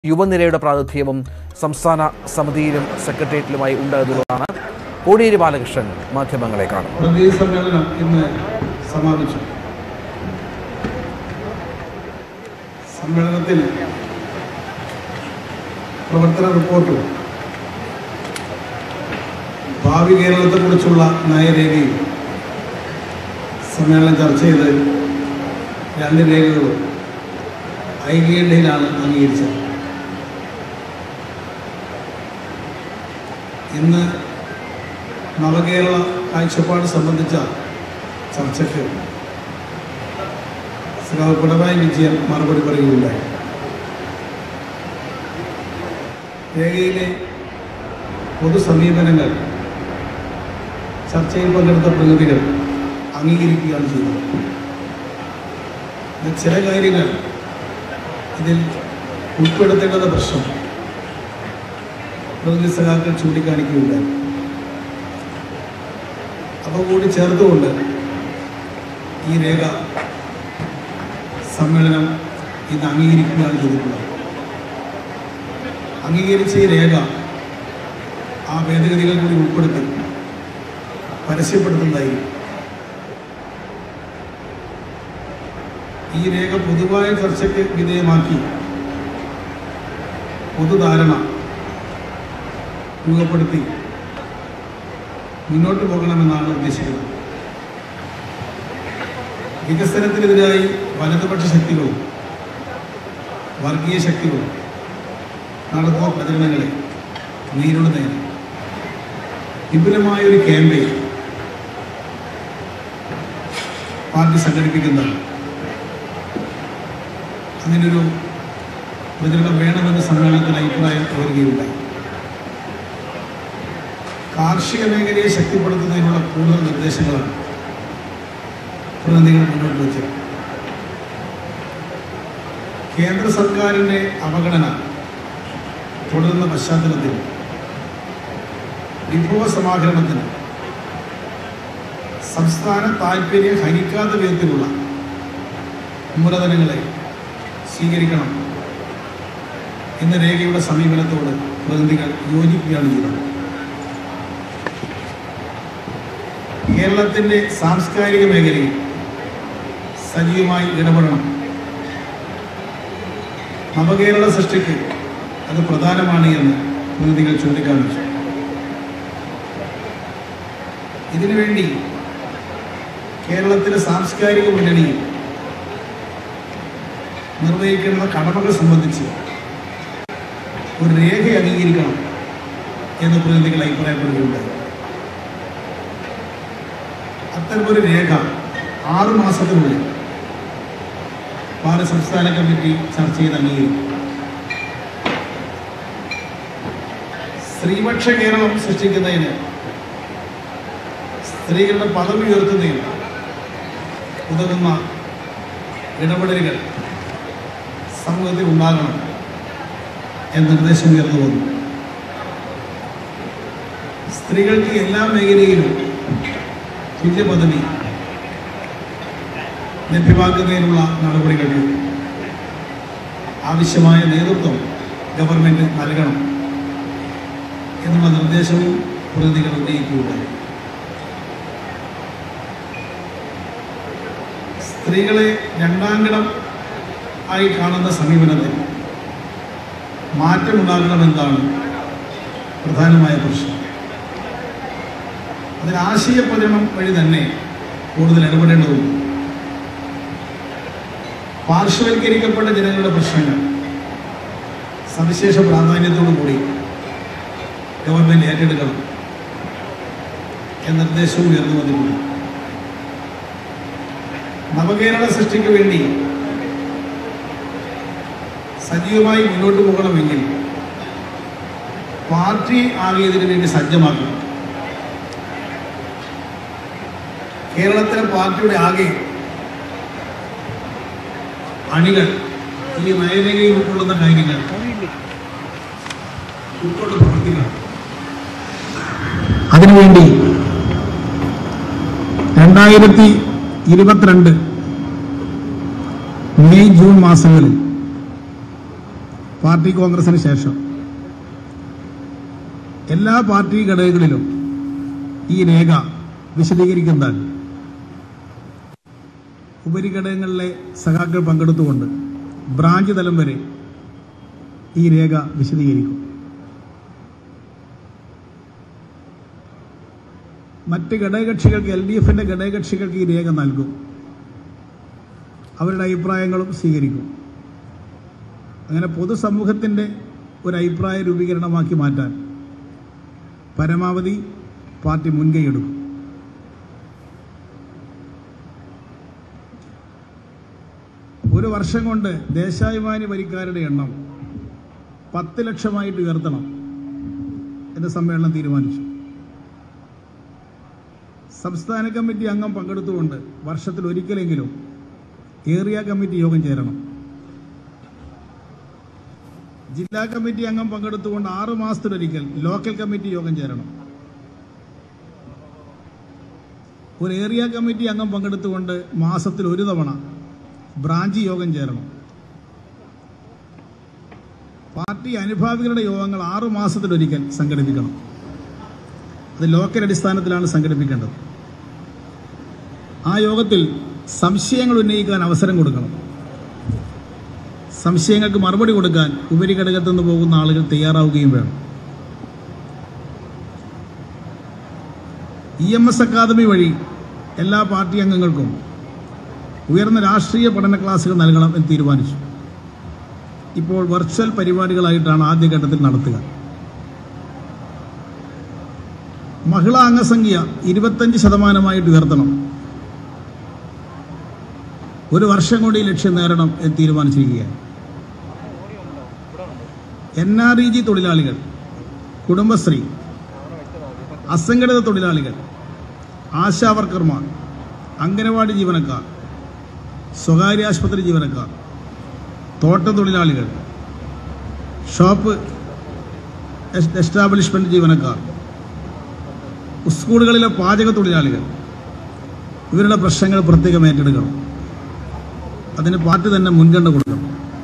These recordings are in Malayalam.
യുവനിരയുടെ പ്രാതിനിധ്യവും സംസ്ഥാന സമിതിയിലും സെക്രട്ടേറിയറ്റിലുമായി ഉണ്ട് എന്നുള്ളതാണ് കോടിയേരി ബാലകൃഷ്ണൻ മാധ്യമങ്ങളെ കാണും പ്രതിനിധി സമ്മേളനം ഇന്ന് സമാപിച്ചു സമ്മേളനത്തിൽ പ്രവർത്തന റിപ്പോർട്ടും ഭാവി കേരളത്തെക്കുറിച്ചുള്ള നയരേഖയും സമ്മേളനം ചർച്ച ചെയ്ത് രണ്ട് രേഖകളും ഐക്യകണ്ഠയിലാണ് അംഗീകരിച്ചത് ഇന്ന് നവകേരള കാഴ്ചപ്പാട് സംബന്ധിച്ച ചർച്ചയ്ക്ക് ശ്രീ പിണറായി വിജയൻ മറുപടി പറയുകയുണ്ടായി രേഖയിലെ പൊതു സമീപനങ്ങൾ ചർച്ചയിൽ പങ്കെടുത്ത പ്രതിനിധികൾ അംഗീകരിക്കുകയാണ് ചെയ്തത് എന്നാൽ ചില കാര്യങ്ങൾ ഇതിൽ ഉൾപ്പെടുത്തേണ്ടുന്ന പ്രശ്നം പ്രതിനിധി സഖാക്കൾ ചൂണ്ടിക്കാണിക്കുകയുണ്ടായി അപ്പോൾ കൂടി ചേർത്തുകൊണ്ട് ഈ രേഖ സമ്മേളനം ഇന്ന് അംഗീകരിക്കുകയാണ് ചെയ്തിട്ടുള്ളത് അംഗീകരിച്ച ഈ രേഖ ആ ഭേദഗതികൾ കൂടി ഉൾപ്പെടുത്തി പരസ്യപ്പെടുത്തുന്നതായിരിക്കും ഈ രേഖ പൊതുവായ ചർച്ചയ്ക്ക് വിധേയമാക്കി പൊതുധാരണ രൂപപ്പെടുത്തി മുന്നോട്ട് പോകണമെന്നാണ് ഉദ്ദേശിക്കുന്നത് വികസനത്തിനെതിരായി വലതുപക്ഷ ശക്തികളും വർഗീയ ശക്തികളും നടത്തുന്ന പ്രചരണങ്ങളെ നേരിടുന്നതിന് വിപുലമായൊരു ക്യാമ്പയിൻ പാർട്ടി സംഘടിപ്പിക്കുന്നതാണ് അങ്ങനൊരു പ്രചരണം വേണമെന്ന് സമ്മേളനത്തിൽ അഭിപ്രായം ഉയരുകയുണ്ടായി കാർഷിക മേഖലയെ ശക്തിപ്പെടുത്തുന്നതിനുള്ള കൂടുതൽ നിർദ്ദേശങ്ങളാണ് പ്രതിനിധികൾ മുന്നോട്ട് വെച്ചത് കേന്ദ്ര സർക്കാരിൻ്റെ അവഗണന തുടരുന്ന പശ്ചാത്തലത്തിൽ വിഭവ സമാഹരണത്തിന് സംസ്ഥാന താൽപ്പര്യം ഹനിക്കാത്ത വിധത്തിലുള്ള മൂലധനങ്ങളെ സ്വീകരിക്കണം എന്ന രേഖയുടെ സമീപനത്തോട് പ്രതിനിധികൾ യോജിക്കുകയാണ് ചെയ്തത് കേരളത്തിൻ്റെ സാംസ്കാരിക മേഖലയിൽ സജീവമായി ഇടപെടണം നവകേരള സൃഷ്ടിക്ക് അത് പ്രധാനമാണ് എന്ന് പ്രതിനിധികൾ ചൂണ്ടിക്കാണിച്ചു ഇതിനുവേണ്ടി കേരളത്തിലെ സാംസ്കാരിക മുന്നണിയിൽ നിർവഹിക്കുന്ന കടമകൾ സംബന്ധിച്ച് ഒരു രേഖ അംഗീകരിക്കണം എന്ന് പ്രതിനിധികൾ അഭിപ്രായപ്പെടുകയുണ്ടായി അത്തരമൊരു രേഖ ആറു മാസത്തിനുള്ളിൽ പാല സംസ്ഥാന കമ്മിറ്റി ചർച്ച ചെയ്ത് അംഗീകരിക്കും സ്ത്രീപക്ഷ കേരളം സൃഷ്ടിക്കുന്നതിന് സ്ത്രീകളുടെ പദവി ഉയർത്തുന്നതിന് ഉതകുന്ന ഇടപെടലുകൾ സമൂഹത്തിൽ ഉണ്ടാകണം എന്ന നിർദ്ദേശം ഉയർന്നു വന്നു സ്ത്രീകൾക്ക് എല്ലാ മേഖലയിലും തുല്യ പദവി ലഭ്യമാക്കുന്നതിനുള്ള നടപടികൾ ആവശ്യമായ നേതൃത്വം ഗവൺമെൻറ് നൽകണം എന്നുള്ള നിർദ്ദേശവും പ്രതിനിധികൾ ഉന്നയിക്കുകയുണ്ടായി സ്ത്രീകളെ രണ്ടാംകിടം ആയി കാണുന്ന സമീപനത്തിൽ മാറ്റമുണ്ടാകണമെന്നാണ് പ്രധാനമായ പ്രശ്നം അതിന് ആശയപ്രചരണം വഴി തന്നെ കൂടുതൽ ഇടപെടേണ്ടതുണ്ട് പാർശ്വവൽക്കരിക്കപ്പെട്ട ജനങ്ങളുടെ പ്രശ്നങ്ങൾ സവിശേഷ പ്രാധാന്യത്തോടു കൂടി ഗവൺമെൻറ് ഏറ്റെടുക്കണം എന്ന നിർദ്ദേശവും ഉയർന്നു വന്നിട്ടുണ്ട് നവകേരള സൃഷ്ടിക്ക് വേണ്ടി സജീവമായി മുന്നോട്ട് പോകണമെങ്കിൽ പാർട്ടി ആകെ ഇതിനു വേണ്ടി സജ്ജമാക്കണം കേരളത്തിലെ പാർട്ടിയുടെ ആകെ അണികൾ ഈ നയരേഖയിൽ ഉൾക്കൊള്ളുന്ന കാര്യങ്ങൾ ഉൾക്കൊണ്ട് പ്രവർത്തിക്കണം അതിനുവേണ്ടി രണ്ടായിരത്തി ഇരുപത്തിരണ്ട് മെയ് ജൂൺ മാസങ്ങളിൽ പാർട്ടി കോൺഗ്രസിന് ശേഷം എല്ലാ പാർട്ടി ഘടകങ്ങളിലും ഈ രേഖ വിശദീകരിക്കുന്നതാണ് ഉപരിഘടകങ്ങളിലെ സഖാക്കൾ പങ്കെടുത്തുകൊണ്ട് ബ്രാഞ്ച് തലം വരെ ഈ രേഖ വിശദീകരിക്കും മറ്റ് ഘടകകക്ഷികൾക്ക് എൽ ഡി എഫിന്റെ ഘടകകക്ഷികൾക്ക് ഈ രേഖ നൽകും അവരുടെ അഭിപ്രായങ്ങളും സ്വീകരിക്കും അങ്ങനെ പൊതുസമൂഹത്തിന്റെ ഒരു അഭിപ്രായ രൂപീകരണമാക്കി മാറ്റാൻ പരമാവധി പാർട്ടി മുൻകൈയെടുക്കും ഒരു വർഷം കൊണ്ട് ദേശാഭിമാനി വരിക്കാരുടെ എണ്ണം പത്ത് ലക്ഷമായിട്ട് ഉയർത്തണം എന്ന് സമ്മേളനം തീരുമാനിച്ചു സംസ്ഥാന കമ്മിറ്റി അംഗം പങ്കെടുത്തുകൊണ്ട് വർഷത്തിൽ ഒരിക്കലെങ്കിലും ഏറിയ കമ്മിറ്റി യോഗം ചേരണം ജില്ലാ കമ്മിറ്റി അംഗം പങ്കെടുത്തുകൊണ്ട് ആറു മാസത്തിലൊരിക്കൽ ലോക്കൽ കമ്മിറ്റി യോഗം ചേരണം ഒരു ഏറിയ കമ്മിറ്റി അംഗം പങ്കെടുത്തുകൊണ്ട് മാസത്തിൽ ഒരു തവണ ബ്രാഞ്ച് യോഗം ചേരണം പാർട്ടി അനുഭാവികളുടെ യോഗങ്ങൾ ആറു മാസത്തിലൊരിക്കൽ സംഘടിപ്പിക്കണം അത് ലോക്കൽ അടിസ്ഥാനത്തിലാണ് സംഘടിപ്പിക്കേണ്ടത് ആ യോഗത്തിൽ സംശയങ്ങൾ ഉന്നയിക്കാൻ അവസരം കൊടുക്കണം സംശയങ്ങൾക്ക് മറുപടി കൊടുക്കാൻ ഉപരിഘടകത്തു നിന്ന് പോകുന്ന ആളുകൾ തയ്യാറാവുകയും വേണം ഇ എം എസ് അക്കാദമി വഴി എല്ലാ പാർട്ടി അംഗങ്ങൾക്കും ഉയർന്ന രാഷ്ട്രീയ പഠന ക്ലാസുകൾ നൽകണം എന്ന് തീരുമാനിച്ചു ഇപ്പോൾ വെർച്വൽ പരിപാടികളായിട്ടാണ് ആദ്യഘട്ടത്തിൽ നടത്തുക മഹിളാ അംഗസംഖ്യ ഇരുപത്തഞ്ച് ശതമാനമായിട്ട് ഉയർത്തണം ഒരു വർഷം കൊണ്ട് ഈ ലക്ഷ്യം നേടണം എന്ന് തീരുമാനിച്ചിരിക്കുകയാണ് എൻ ആർ ഇ ജി തൊഴിലാളികൾ കുടുംബശ്രീ അസംഘടിത തൊഴിലാളികൾ ആശാവർക്കർമാർ അംഗനവാടി ജീവനക്കാർ സ്വകാര്യ ആശുപത്രി ജീവനക്കാർ തോട്ടം തൊഴിലാളികൾ ഷോപ്പ് എസ്- എസ്റ്റാബ്ലിഷ്മെന്റ് ജീവനക്കാർ സ്കൂളുകളിലെ പാചക തൊഴിലാളികൾ ഇവരുടെ പ്രശ്നങ്ങൾ പ്രത്യേകം ഏറ്റെടുക്കണം അതിന് പാർട്ടി തന്നെ മുൻഗണന കൊടുക്കണം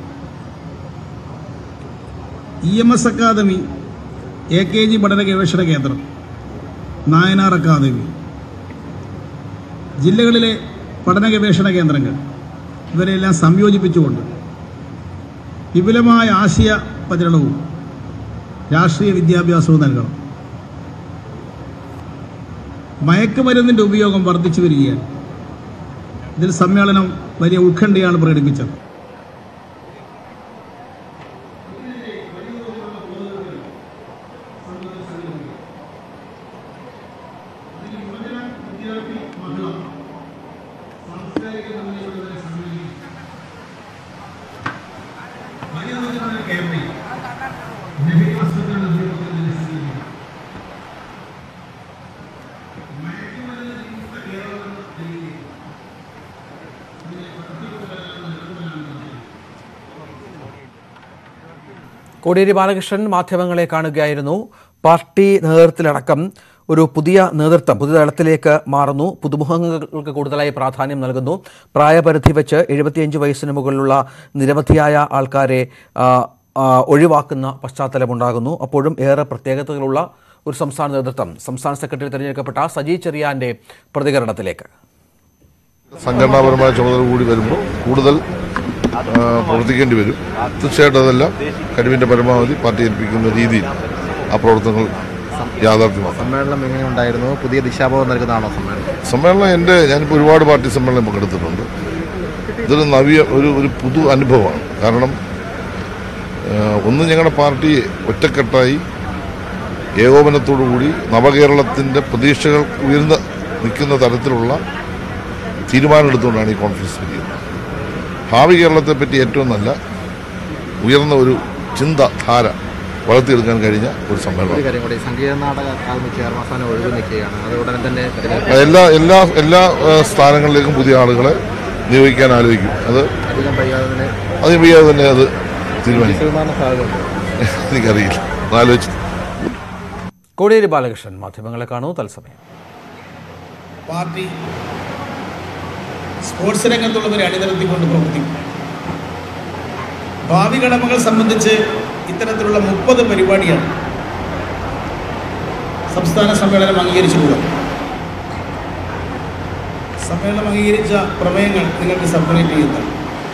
E M S academy A K G പഠന ഗവേഷണ കേന്ദ്രം നായനാർ അക്കാദമി ജില്ലകളിലെ പഠന ഗവേഷണ കേന്ദ്രങ്ങൾ ഇവരെല്ലാം സംയോജിപ്പിച്ചുകൊണ്ട് വിപുലമായ ആശയ പ്രചരണവും രാഷ്ട്രീയ വിദ്യാഭ്യാസവും നൽകണം മയക്കുമരുന്നിന്റെ ഉപയോഗം വർദ്ധിച്ചു വരികയാണ് ഇതിൽ സമ്മേളനം വലിയ ഉത്കണ്ഠയാണ് പ്രകടിപ്പിച്ചത് കോടിയേരി ബാലകൃഷ്ണൻ മാധ്യമങ്ങളെ കാണുകയായിരുന്നു പാർട്ടി നേതൃത്വത്തിലടക്കം ഒരു പുതിയ നേതൃത്വം പുതിയ തലത്തിലേക്ക് മാറുന്നു പുതുമുഖങ്ങൾക്ക് കൂടുതലായി പ്രാധാന്യം നൽകുന്നു പ്രായപരിധി വെച്ച് എഴുപത്തിയഞ്ച് വയസ്സിന് മുകളിലുള്ള നിരവധിയായ ആൾക്കാരെ ആ, ആ, ഒഴിവാക്കുന്ന പശ്ചാത്തലമുണ്ടാകുന്നു അപ്പോഴും ഏറെ പ്രത്യേകതകളുള്ള ഒരു സംസ്ഥാന നേതൃത്വം സംസ്ഥാന സെക്രട്ടറി തിരഞ്ഞെടുക്കപ്പെട്ട സജി ചെറിയാന്റെ പ്രതികരണത്തിലേക്ക് സംഘടനാപരമായ ചുമതല കൂടി വരുമ്പോൾ കൂടുതൽ ആ, പ്രവർത്തിക്കേണ്ടി വരും തീർച്ചയായിട്ടും അതെല്ലാം കഴിവിന്റെ പരമാവധി പാർട്ടി ഏൽപ്പിക്കുന്ന രീതിയിൽ ആ പ്രവർത്തനങ്ങൾ യാഥാർത്ഥ്യമാക്കാം സമ്മേളനം എങ്ങനെയുണ്ടായിരുന്നു പുതിയ ദിശാബോധം നൽകുന്നതാണോ സമ്മേളനം സമ്മേളനം എൻ്റെ ഞാനിപ്പോൾ ഒരുപാട് പാർട്ടി സമ്മേളനം പങ്കെടുത്തിട്ടുണ്ട് ഇതൊരു നവീയ ഒരു ഒരു പുതു അനുഭവമാണ് കാരണം ആ, ഒന്ന് ഞങ്ങളുടെ പാർട്ടി ഒറ്റക്കെട്ടായി ഏകോപനത്തോടുകൂടി നവകേരളത്തിൻ്റെ പ്രതീക്ഷകൾ ഉയർന്ന നിൽക്കുന്ന തരത്തിലുള്ള തീരുമാനമെടുത്തുകൊണ്ടാണ് ഈ കോൺഫറൻസ് പിരിയുന്നത് ഭാവി കേരളത്തെപ്പറ്റി ഏറ്റവും നല്ല ഉയർന്ന ഒരു ചിന്താധാര വളർത്തിയെടുക്കാൻ കഴിഞ്ഞ ഒരു ഒരു സമ്മേളനം കാര്യം കൂടി സംഗീത നാടക അക്കാദമി ചെയർമാൻ സ്ഥാനം ഒഴിവ് നിൽക്കുകയാണ് അത് ഉടനെ തന്നെ തിരഞ്ഞെടുപ്പ് എല്ലാ എല്ലാ എല്ലാ ആ, സ്ഥാനങ്ങളിലേക്കും പുതിയ ആളുകളെ നിയോഗിക്കാൻ ആലോചിക്കും അത് അധികം വൈകാതെ തന്നെ അതിന് വയ്യാതെ തന്നെ അത് തീരുമാനിക്കും തീരുമാന സാധ്യതയുണ്ട് എനിക്കറിയില്ല ആലോചിച്ച് കോടിയേരി ബാലകൃഷ്ണൻ മാധ്യമങ്ങളെ കാണൂ തത്സമയം പാർട്ടി സ്പോർട്സ് രംഗത്തുള്ളവരെ അണിനിരത്തിക്കൊണ്ട് പ്രവർത്തിക്കും ഭാവി കടമകൾ സംബന്ധിച്ച് ഇത്തരത്തിലുള്ള മുപ്പത് പരിപാടിയാണ് സംസ്ഥാന സമ്മേളനം അംഗീകരിച്ചിട്ടുള്ളത് സമ്മേളനം അംഗീകരിച്ച പ്രമേയങ്ങൾ നിങ്ങൾക്ക് സബ്മിറ്റ് ചെയ്യുന്നതാണ്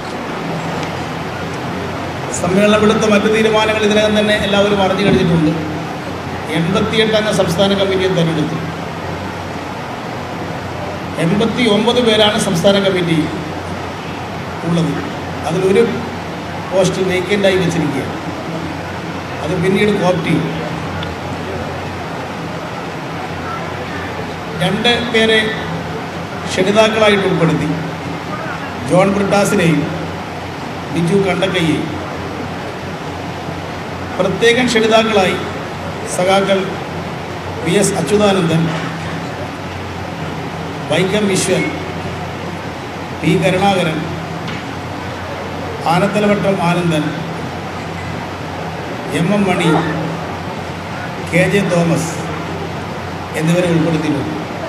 സമ്മേളനം എടുത്ത മറ്റു തീരുമാനങ്ങൾ ഇതിനകം തന്നെ എല്ലാവരും അറിഞ്ഞു കഴിഞ്ഞിട്ടുണ്ട് എൺപത്തിയെട്ട് അംഗ സംസ്ഥാന കമ്മിറ്റിയെ തെരഞ്ഞെടുത്തു എൺപത്തി ഒമ്പത് പേരാണ് സംസ്ഥാന കമ്മിറ്റി ഉള്ളത് അതിലൊരു പോസ്റ്റ് വേക്കൻ്റായി വെച്ചിരിക്കുകയാണ് അത് പിന്നീട് കോപ്റ്റ് ചെയ്യും രണ്ട് പേരെ ക്ഷണിതാക്കളായിട്ട് ഉൾപ്പെടുത്തി ജോൺ ബ്രിട്ടാസിനെയും ബിജു കണ്ടക്കയെയും പ്രത്യേകം ക്ഷണിതാക്കളായി സഖാക്കൾ V S Achuthanandan Vaikom Viswan P Karunakaran Anathalavattom Anandan M M Mani K J Thomas എന്നിവരെ ഉൾപ്പെടുത്തിയിട്ടുണ്ട്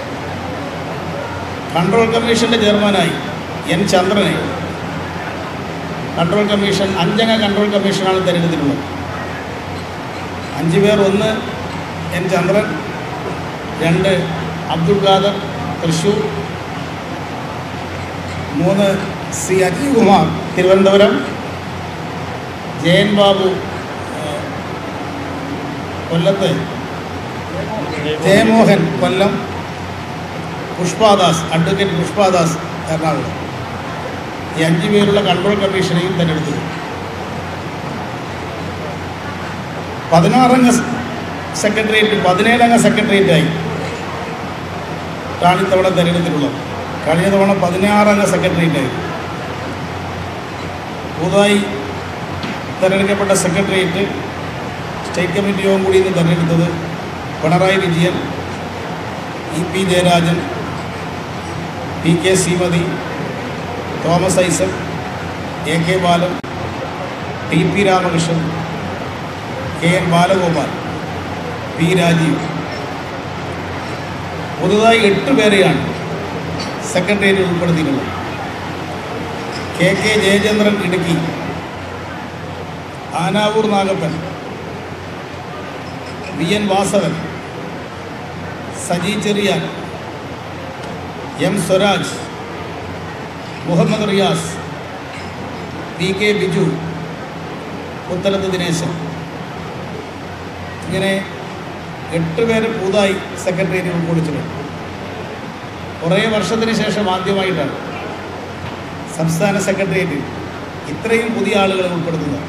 കൺട്രോൾ കമ്മീഷൻ്റെ ചെയർമാനായി എൻ ചന്ദ്രനെ കൺട്രോൾ കമ്മീഷൻ അഞ്ചംഗ കൺട്രോൾ കമ്മീഷനാണ് തിരഞ്ഞെടുത്തിട്ടുള്ളത് അഞ്ച് പേർ ഒന്ന് എൻ ചന്ദ്രൻ രണ്ട് അബ്ദുൾ ഖാദർ തൃശൂർ മൂന്ന് സി അജയ് കുമാർ തിരുവനന്തപുരം ജയൻ ബാബു ഏഹ്, കൊല്ലത്ത് ജയമോഹൻ കൊല്ലം പുഷ്പാദാസ് അഡ്വക്കേറ്റ് പുഷ്പാദാസ് എറണാകുളം ഈ അഞ്ച് പേരുള്ള കൺട്രോൾ കമ്മീഷനെയും തിരഞ്ഞെടുത്തു പതിനാറംഗ സെക്രട്ടേറിയറ്റ് പതിനേഴംഗ സെക്രട്ടേറിയറ്റായി ആണ് ഇത്തവണ തിരഞ്ഞെടുത്തിട്ടുള്ളത് കഴിഞ്ഞ തവണ പതിനാറംഗ സെക്രട്ടേറിയറ്റായി പുതുതായി തിരഞ്ഞെടുക്കപ്പെട്ട സെക്രട്ടേറിയറ്റ് സ്റ്റേറ്റ് കമ്മിറ്റി യോഗം കൂടി ഇന്ന് തിരഞ്ഞെടുത്തത് Pinarayi Vijayan E P Jayarajan P K Sreemathi Thomas Isaac A K Balan T P Ramakrishnan K N Balagopal P Rajeev പുതുതായി എട്ട് പേരെയാണ് സെക്രട്ടേറിയറ്റ് ഉൾപ്പെടുത്തിയിട്ടുള്ളത് K K Jayachandran Idukki Anavoor Nagappan V N Vasavan Saji Cherian M Swaraj Muhammad Riyas P K Biju Puthalath Dineshan ഇങ്ങനെ എട്ട് പേര് പുതുതായി സെക്രട്ടേറിയറ്റ് ഉൾക്കൊള്ളിച്ചിട്ടുണ്ട് കുറേ വർഷത്തിന് ശേഷം ആദ്യമായിട്ടാണ് സംസ്ഥാന സെക്രട്ടേറിയറ്റിൽ ഇത്രയും പുതിയ ആളുകളെ ഉൾപ്പെടുത്തുന്നത്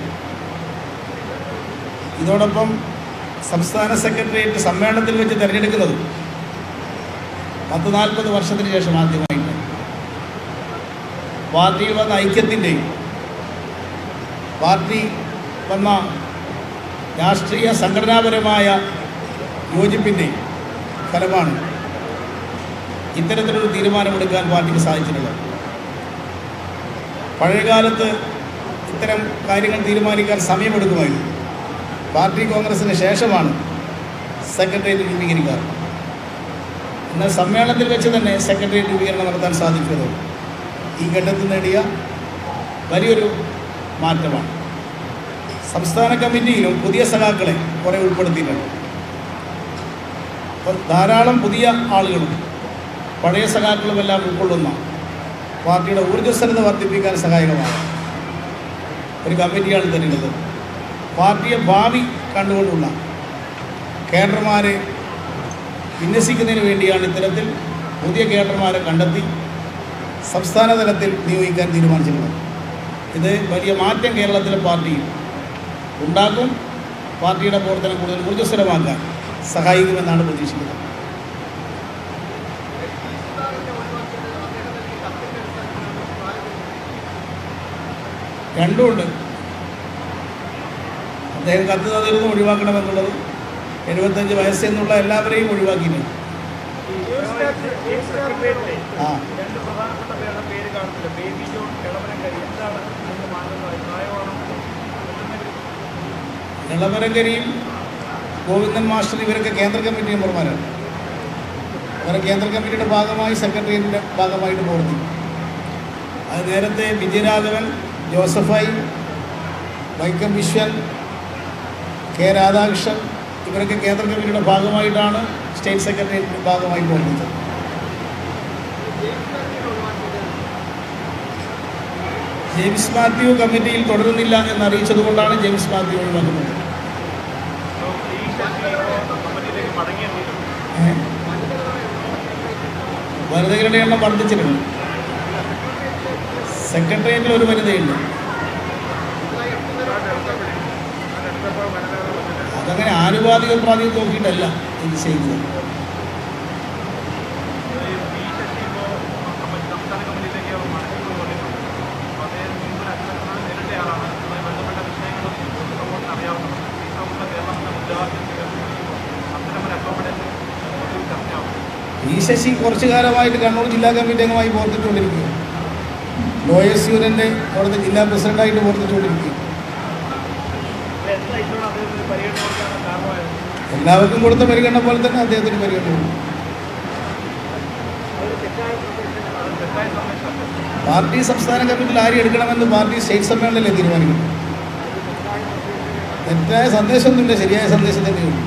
ഇതോടൊപ്പം സംസ്ഥാന സെക്രട്ടേറിയറ്റ് സമ്മേളനത്തിൽ വെച്ച് തിരഞ്ഞെടുക്കുന്നത് പത്ത് നാൽപ്പത് വർഷത്തിന് ശേഷം ആദ്യമായിട്ട് പാർട്ടിയിൽ വന്ന ഐക്യത്തിൻ്റെയും പാർട്ടി വന്ന രാഷ്ട്രീയ സംഘടനാപരമായ യോജിപ്പിൻ്റെയും ഫലമാണ് ഇത്തരത്തിലൊരു തീരുമാനമെടുക്കാൻ പാർട്ടിക്ക് സാധിച്ചിട്ടുള്ളത് പഴയകാലത്ത് ഇത്തരം കാര്യങ്ങൾ തീരുമാനിക്കാൻ സമയമെടുക്കുമായിരുന്നു പാർട്ടി കോൺഗ്രസിന് ശേഷമാണ് സെക്രട്ടേറിയറ്റ് രൂപീകരിക്കാറ് എന്നാൽ സമ്മേളനത്തിൽ വെച്ച് തന്നെ സെക്രട്ടേറിയറ്റ് രൂപീകരണം നടത്താൻ സാധിക്കുന്നത് ഈ ഘട്ടത്തിൽ നേടിയ വലിയൊരു മാറ്റമാണ് സംസ്ഥാന കമ്മിറ്റിയിലും പുതിയ സഖാക്കളെ കുറേ ഉൾപ്പെടുത്തിയിട്ടുണ്ട് അപ്പോൾ ധാരാളം പുതിയ ആളുകളും പഴയ സഖാക്കളുമെല്ലാം ഉൾക്കൊള്ളുന്ന പാർട്ടിയുടെ ഊർജ്ജസ്വലത വർദ്ധിപ്പിക്കാൻ സഹായകമാണ് ഒരു കമ്മിറ്റിയാണ് തിരഞ്ഞെടുത്തത് പാർട്ടിയെ ഭാവി കണ്ടുകൊണ്ടുള്ള കേഡർമാരെ വിന്യസിക്കുന്നതിന് വേണ്ടിയാണ് ഇത്തരത്തിൽ പുതിയ കേഡർമാരെ കണ്ടെത്തി സംസ്ഥാന തലത്തിൽ നിയോഗിക്കാൻ തീരുമാനിച്ചിട്ടുള്ളത് ഇത് വലിയ മാറ്റം കേരളത്തിലെ പാർട്ടിയിൽ ഉണ്ടാക്കും പാർട്ടിയുടെ പ്രവർത്തനം കൂടുതൽ ഊർജ്ജസ്വലമാക്കാൻ സഹായിക്കുമെന്നാണ് പ്രതീക്ഷിക്കുന്നത് രണ്ടുമുണ്ട് അദ്ദേഹം കത്ത് തന്നിരുന്നു ഒഴിവാക്കണമെന്നുള്ളത് എഴുപത്തഞ്ച് വയസ്സെന്നുള്ള എല്ലാവരെയും ഒഴിവാക്കിയിട്ടുണ്ട് ആ രണ്ട് പ്രധാനപ്പെട്ട പേരുടെ പേര് കാണത്തില്ല ബേബി ജോൺ ഇളവനക്കരി എന്താണ് ഇതിന്റെ മാനദണ്ഡം പ്രായമാണോ ഇളവരങ്കരിയും ഗോവിന്ദൻ മാസ്റ്റർ ഇവരൊക്കെ കേന്ദ്ര കമ്മിറ്റി മെമ്പർമാരാണ് അവരെ കേന്ദ്ര കമ്മിറ്റിയുടെ ഭാഗമായി സെക്രട്ടേറിയറ്റിൻ്റെ ഭാഗമായിട്ട് പ്രവർത്തിക്കും അത് നേരത്തെ വിജയരാഘവൻ ജോസഫായി വൈക്കം വിശ്വൻ കെ രാധാകൃഷ്ണൻ ഇവരൊക്കെ കേന്ദ്ര കമ്മിറ്റിയുടെ ഭാഗമായിട്ടാണ് സ്റ്റേറ്റ് സെക്രട്ടേറിയറ്റിൻ്റെ ഭാഗമായി പോകുന്നത് ജെയിംസ് മാത്യു കമ്മിറ്റിയിൽ തുടരുന്നില്ല എന്നറിയിച്ചതുകൊണ്ടാണ് ജെയിംസ് മാത്യു ഒഴിവാക്കുന്നത് ഏ? വനിതകളുടെ എണ്ണം വർദ്ധിച്ചിട്ടുണ്ട് സെക്രട്ടേറിയറ്റിൽ ഒരു വനിതയുണ്ട് അതങ്ങനെ ആനുപാതിക പ്രാതിനിധ്യം നോക്കിയിട്ടല്ല ഇത് ചെയ്യുന്നത് ഈ ശശി കുറച്ചു കാലമായിട്ട് കണ്ണൂർ ജില്ലാ കമ്മിറ്റി അംഗമായി പ്രവർത്തിച്ചുകൊണ്ടിരിക്കുക ലോയസ് യൂണിയൻ്റെ അവിടുത്തെ ജില്ലാ പ്രസിഡന്റായിട്ട് പ്രവർത്തിച്ചുകൊണ്ടിരിക്കുക എന്താ ഇത്തവണ അദ്ദേഹത്തിന് പരിഗണന കൊടുക്കാൻ കാരണമായത് എല്ലാവർക്കും കൊടുത്ത പരിഗണന പോലെ തന്നെ അദ്ദേഹത്തിന് പരിഗണന കൊടുക്കും. പാർട്ടി സംസ്ഥാന കമ്മിറ്റിയിൽ ആര് എടുക്കണമെന്ന് പാർട്ടി സ്റ്റേറ്റ് സമ്മേളനത്തിലെ തീരുമാനിക്കും തെറ്റായ സന്ദേശമൊന്നുമില്ല ശരിയായ സന്ദേശം തന്നെയുള്ളൂ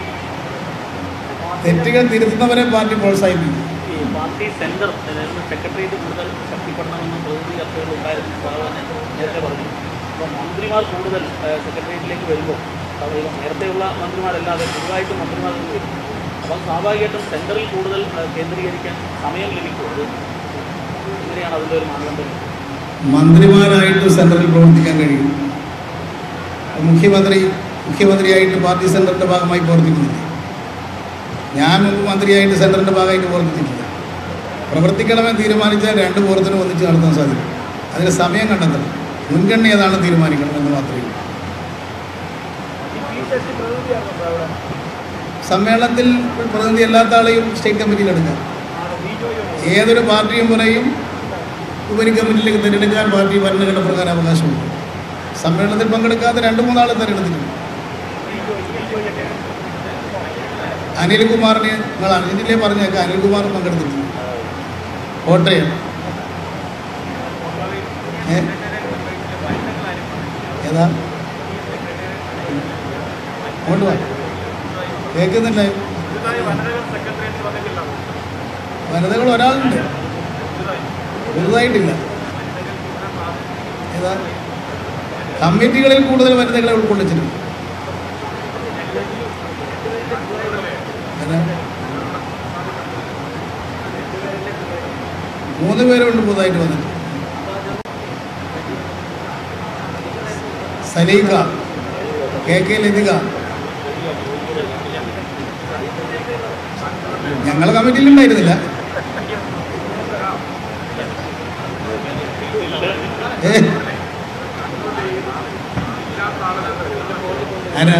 തെറ്റുകൾ തിരുത്തുന്നവരെ പാർട്ടി പ്രോത്സാഹിപ്പിക്കും ഈ പാർട്ടി സെന്റർ അതായത് സെക്രട്ടേറിയറ്റ് കൂടുതൽ ശക്തിപ്പെടണമെന്ന് പ്രതിനിധി കത്തുകൾ ഉണ്ടായിരുന്നു സാറ് തന്നെ നേരത്തെ പറഞ്ഞു അപ്പോൾ മന്ത്രിമാർ കൂടുതൽ ഏഹ്, സെക്രട്ടേറിയറ്റിലേക്ക് വരുമ്പോൾ അപ്പോൾ ഇപ്പം നേരത്തെയുള്ള മന്ത്രിമാരല്ലാതെ പുതുതായിട്ട് മന്ത്രിമാർ കൂടി വരും അപ്പം സ്വാഭാവികമായിട്ടും സെന്ററിൽ കൂടുതൽ ഏഹ്, കേന്ദ്രീകരിക്കാൻ സമയം ലഭിക്കും അത് എങ്ങനെയാണ് അതിൻ്റെ ഒരു മാനദണ്ഡം മന്ത്രിമാരായിട്ട് സെൻട്രലിൽ പ്രവർത്തിക്കാൻ കഴിയും മുഖ്യമന്ത്രി മുഖ്യമന്ത്രിയായിട്ട് പാർട്ടി സെൻറ്ററിൻ്റെ ഭാഗമായി പ്രവർത്തിക്കുന്നില്ല ഞാൻ മുമ്പ് മന്ത്രിയായിട്ട് സെൻറ്ററിൻ്റെ ഭാഗമായിട്ട് പ്രവർത്തിച്ചിട്ടില്ല പ്രവർത്തിക്കണമെന്ന് തീരുമാനിച്ചാൽ രണ്ട് പുറത്തിനും ഒന്നിച്ച് നടത്താൻ സാധിക്കും അതിന് സമയം കണ്ടെത്തണം മുൻഗണന ഏതാണ് തീരുമാനിക്കണം എന്ന് മാത്രമേ ഉള്ളൂ ഈ പി ശശി പ്രതിനിധിയായിരുന്നു അവിടെ സമ്മേളനത്തിൽ പ്രതിനിധി അല്ലാത്ത ആളെയും സ്റ്റേറ്റ് കമ്മിറ്റിയിൽ എടുക്കാം ബി ജോയോ ഏതൊരു പാർട്ടിയും പറയും ഉപരി കമ്മിറ്റിയിലേക്ക് തിരഞ്ഞെടുക്കാൻ പാർട്ടി ഭരണഘടന പ്രകാരം അവകാശമുണ്ട് സമ്മേളനത്തിൽ പങ്കെടുക്കാത്ത രണ്ട് മൂന്നാളെ തിരഞ്ഞെടുത്തിട്ടുണ്ട് അനിൽകുമാറിനെ നിങ്ങൾ അർജന്റീനയിലെ പറഞ്ഞേക്കാം അനിൽകുമാർ പങ്കെടുത്തിട്ടുണ്ട് കോട്ടയം ഏ ഏതാ അങ്ങോട്ട് വാ കേൾക്കുന്നില്ല സെക്രട്ടേറിയറ്റ് വന്നിട്ടില്ല വനിതകൾ ഒരാളുണ്ട് വലുതായിട്ടില്ല ഏതാ കമ്മിറ്റികളിൽ കൂടുതൽ വനിതകളെ ഉൾക്കൊള്ളിച്ചിട്ടുണ്ട് ഏതാ? മൂന്ന് പേരുണ്ട് പുതുതായിട്ട് വന്നിട്ട് സലീഖ കെ കെ ലതിക ഞങ്ങളെ കമ്മിറ്റിയിൽ ഉണ്ടായിരുന്നില്ല ഏ ആരാ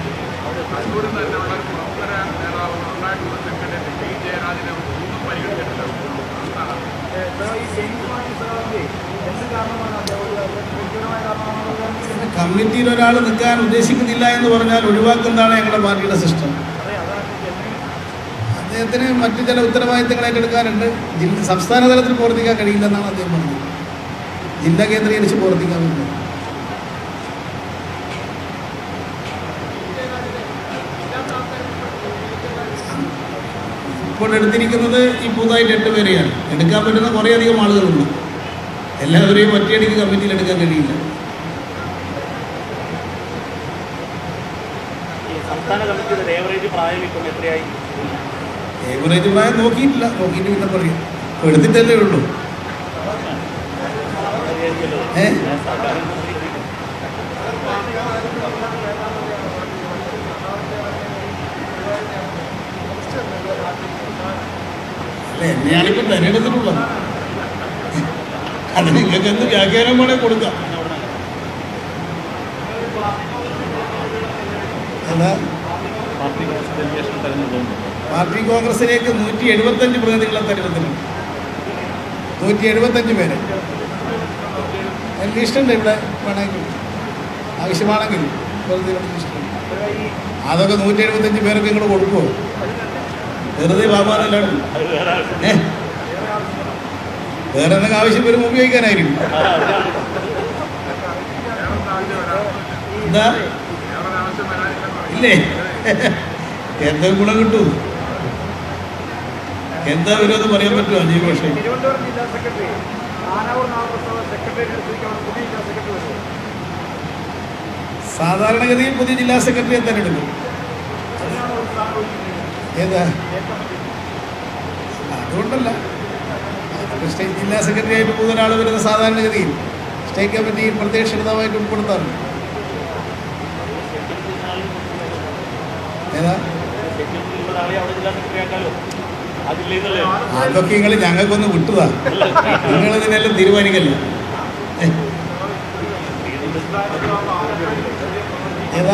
ഈ ജെയിംസ് മാത്യു സ്ഥാനാർത്ഥി എന്ത് കാരണമാണ് അദ്ദേഹം വ്യക്തിപരമായ കാരണമാണോ അതോ കമ്മിറ്റിയിൽ ഒരാൾ നിൽക്കാൻ ഉദ്ദേശിക്കുന്നില്ല എന്ന് പറഞ്ഞാൽ ഒഴിവാക്കുന്നതാണ് ഞങ്ങളുടെ പാർട്ടിയുടെ സിസ്റ്റം അതെ അതാണ് ജനറൽ അദ്ദേഹത്തിന് മറ്റു ചില ഉത്തരവാദിത്തങ്ങൾ ഏറ്റെടുക്കാനുണ്ട് ജില്ല സംസ്ഥാന തലത്തിൽ പ്രവർത്തിക്കാൻ കഴിയില്ലെന്നാണ് അദ്ദേഹം പറഞ്ഞത് ജില്ല കേന്ദ്രീകരിച്ച് പ്രവർത്തിക്കാൻ പറ്റും ഇപ്പോൾ എടുത്തിരിക്കുന്നത് ഈ പുതുതായിട്ട് എട്ട് പേരെയാണ് എടുക്കാൻ പറ്റുന്ന കുറേയധികം ആളുകളുണ്ട് എല്ലാവരെയും ഒറ്റയടിക്ക് കമ്മിറ്റിയിൽ എടുക്കാൻ കഴിയില്ല ഈ സംസ്ഥാന കമ്മിറ്റിയുടെ ഏവറേജ് പ്രായം ഇപ്പം എത്രയായി ഏവറേജ് പ്രായം നോക്കിയിട്ടില്ല നോക്കിയിട്ട് പിന്നെ പറയും ഇപ്പോൾ എടുത്തിട്ടല്ലേ ഉള്ളൂ അറിയായിരിക്കുമല്ലോ ഏ സർക്കാരിൽ അല്ല എന്നെയാണിപ്പോൾ തിരഞ്ഞെടുത്തിട്ടുള്ളത് അത് നിങ്ങൾക്ക് എന്ത് വ്യാഖ്യാനം വേണേൽ കൊടുക്കാം അതാ പാർട്ടി ഡെലിഗേഷൻ തെരഞ്ഞെടുക്കുന്നു പാർട്ടി കോൺഗ്രസിലേക്ക് നൂറ്റി എഴുപത്തഞ്ച് പ്രതിനിധികളെ തെരഞ്ഞെടുത്തിട്ടുണ്ട് നൂറ്റി എഴുപത്തഞ്ച് പേരെ എനിക്ക് ഇഷ്ടമുണ്ട് ഇവിടെ വേണമെങ്കിൽ ആവശ്യമാണെങ്കിൽ പ്രതിനിധികളുടെ ലിസ്റ്റുണ്ട് അതൊക്കെ നൂറ്റി എഴുപത്തഞ്ച് പേരൊക്കെ നിങ്ങൾ കൊടുക്കുമോ വെറുതെ ബാബാന്നല്ലാണ് അത് വേറെ ആവശ്യം ഏ വേറെ എന്തെങ്കിലും ആവശ്യം വരുമ്പോൾ ഉപയോഗിക്കാനായിരിക്കും ആ, അതാണ്. എന്താ ഇല്ലേ എന്താ ഗുണം കിട്ടൂ എന്താ വിരോധം പറയാൻ പറ്റുമോ അജീവ് പക്ഷേ തിരുവനന്തപുരം ജില്ലാ സെക്രട്ടറി ആനാവൂർ നാമപ്രസവ സെക്രട്ടേറിയറ്റ് സ്ഥിതിക്കാണ് പുതിയ ജില്ലാ സെക്രട്ടറി വരുന്നത് സാധാരണഗതിയിൽ പുതിയ ജില്ലാ സെക്രട്ടറിയെ തെരഞ്ഞെടുക്കും ഏതാ അതുകൊണ്ടല്ല അതൊക്കെ സ്റ്റേറ്റ് ജില്ലാ സെക്രട്ടറി ആയിട്ട് പോകുന്ന ഒരാൾ വരുന്ന സാധാരണഗതിയിൽ സ്റ്റേറ്റ് കമ്മിറ്റിയിൽ പ്രത്യക്ഷ നേതാവായിട്ട് ഉൾപ്പെടുത്താറുണ്ട് ഏതാ സെക്രട്ടറിയിലുള്ള ആളെ അവിടെ ജില്ലാ സെക്രട്ടറി ആക്കാലോ അതില്ലേ എന്നല്ലേ അതൊക്കെ നിങ്ങൾ ഞങ്ങൾക്കൊന്ന് വിട്ടുതാ നിങ്ങൾ ഇതിനെല്ലാം തീരുമാനിക്കല്ലേ ഏതാ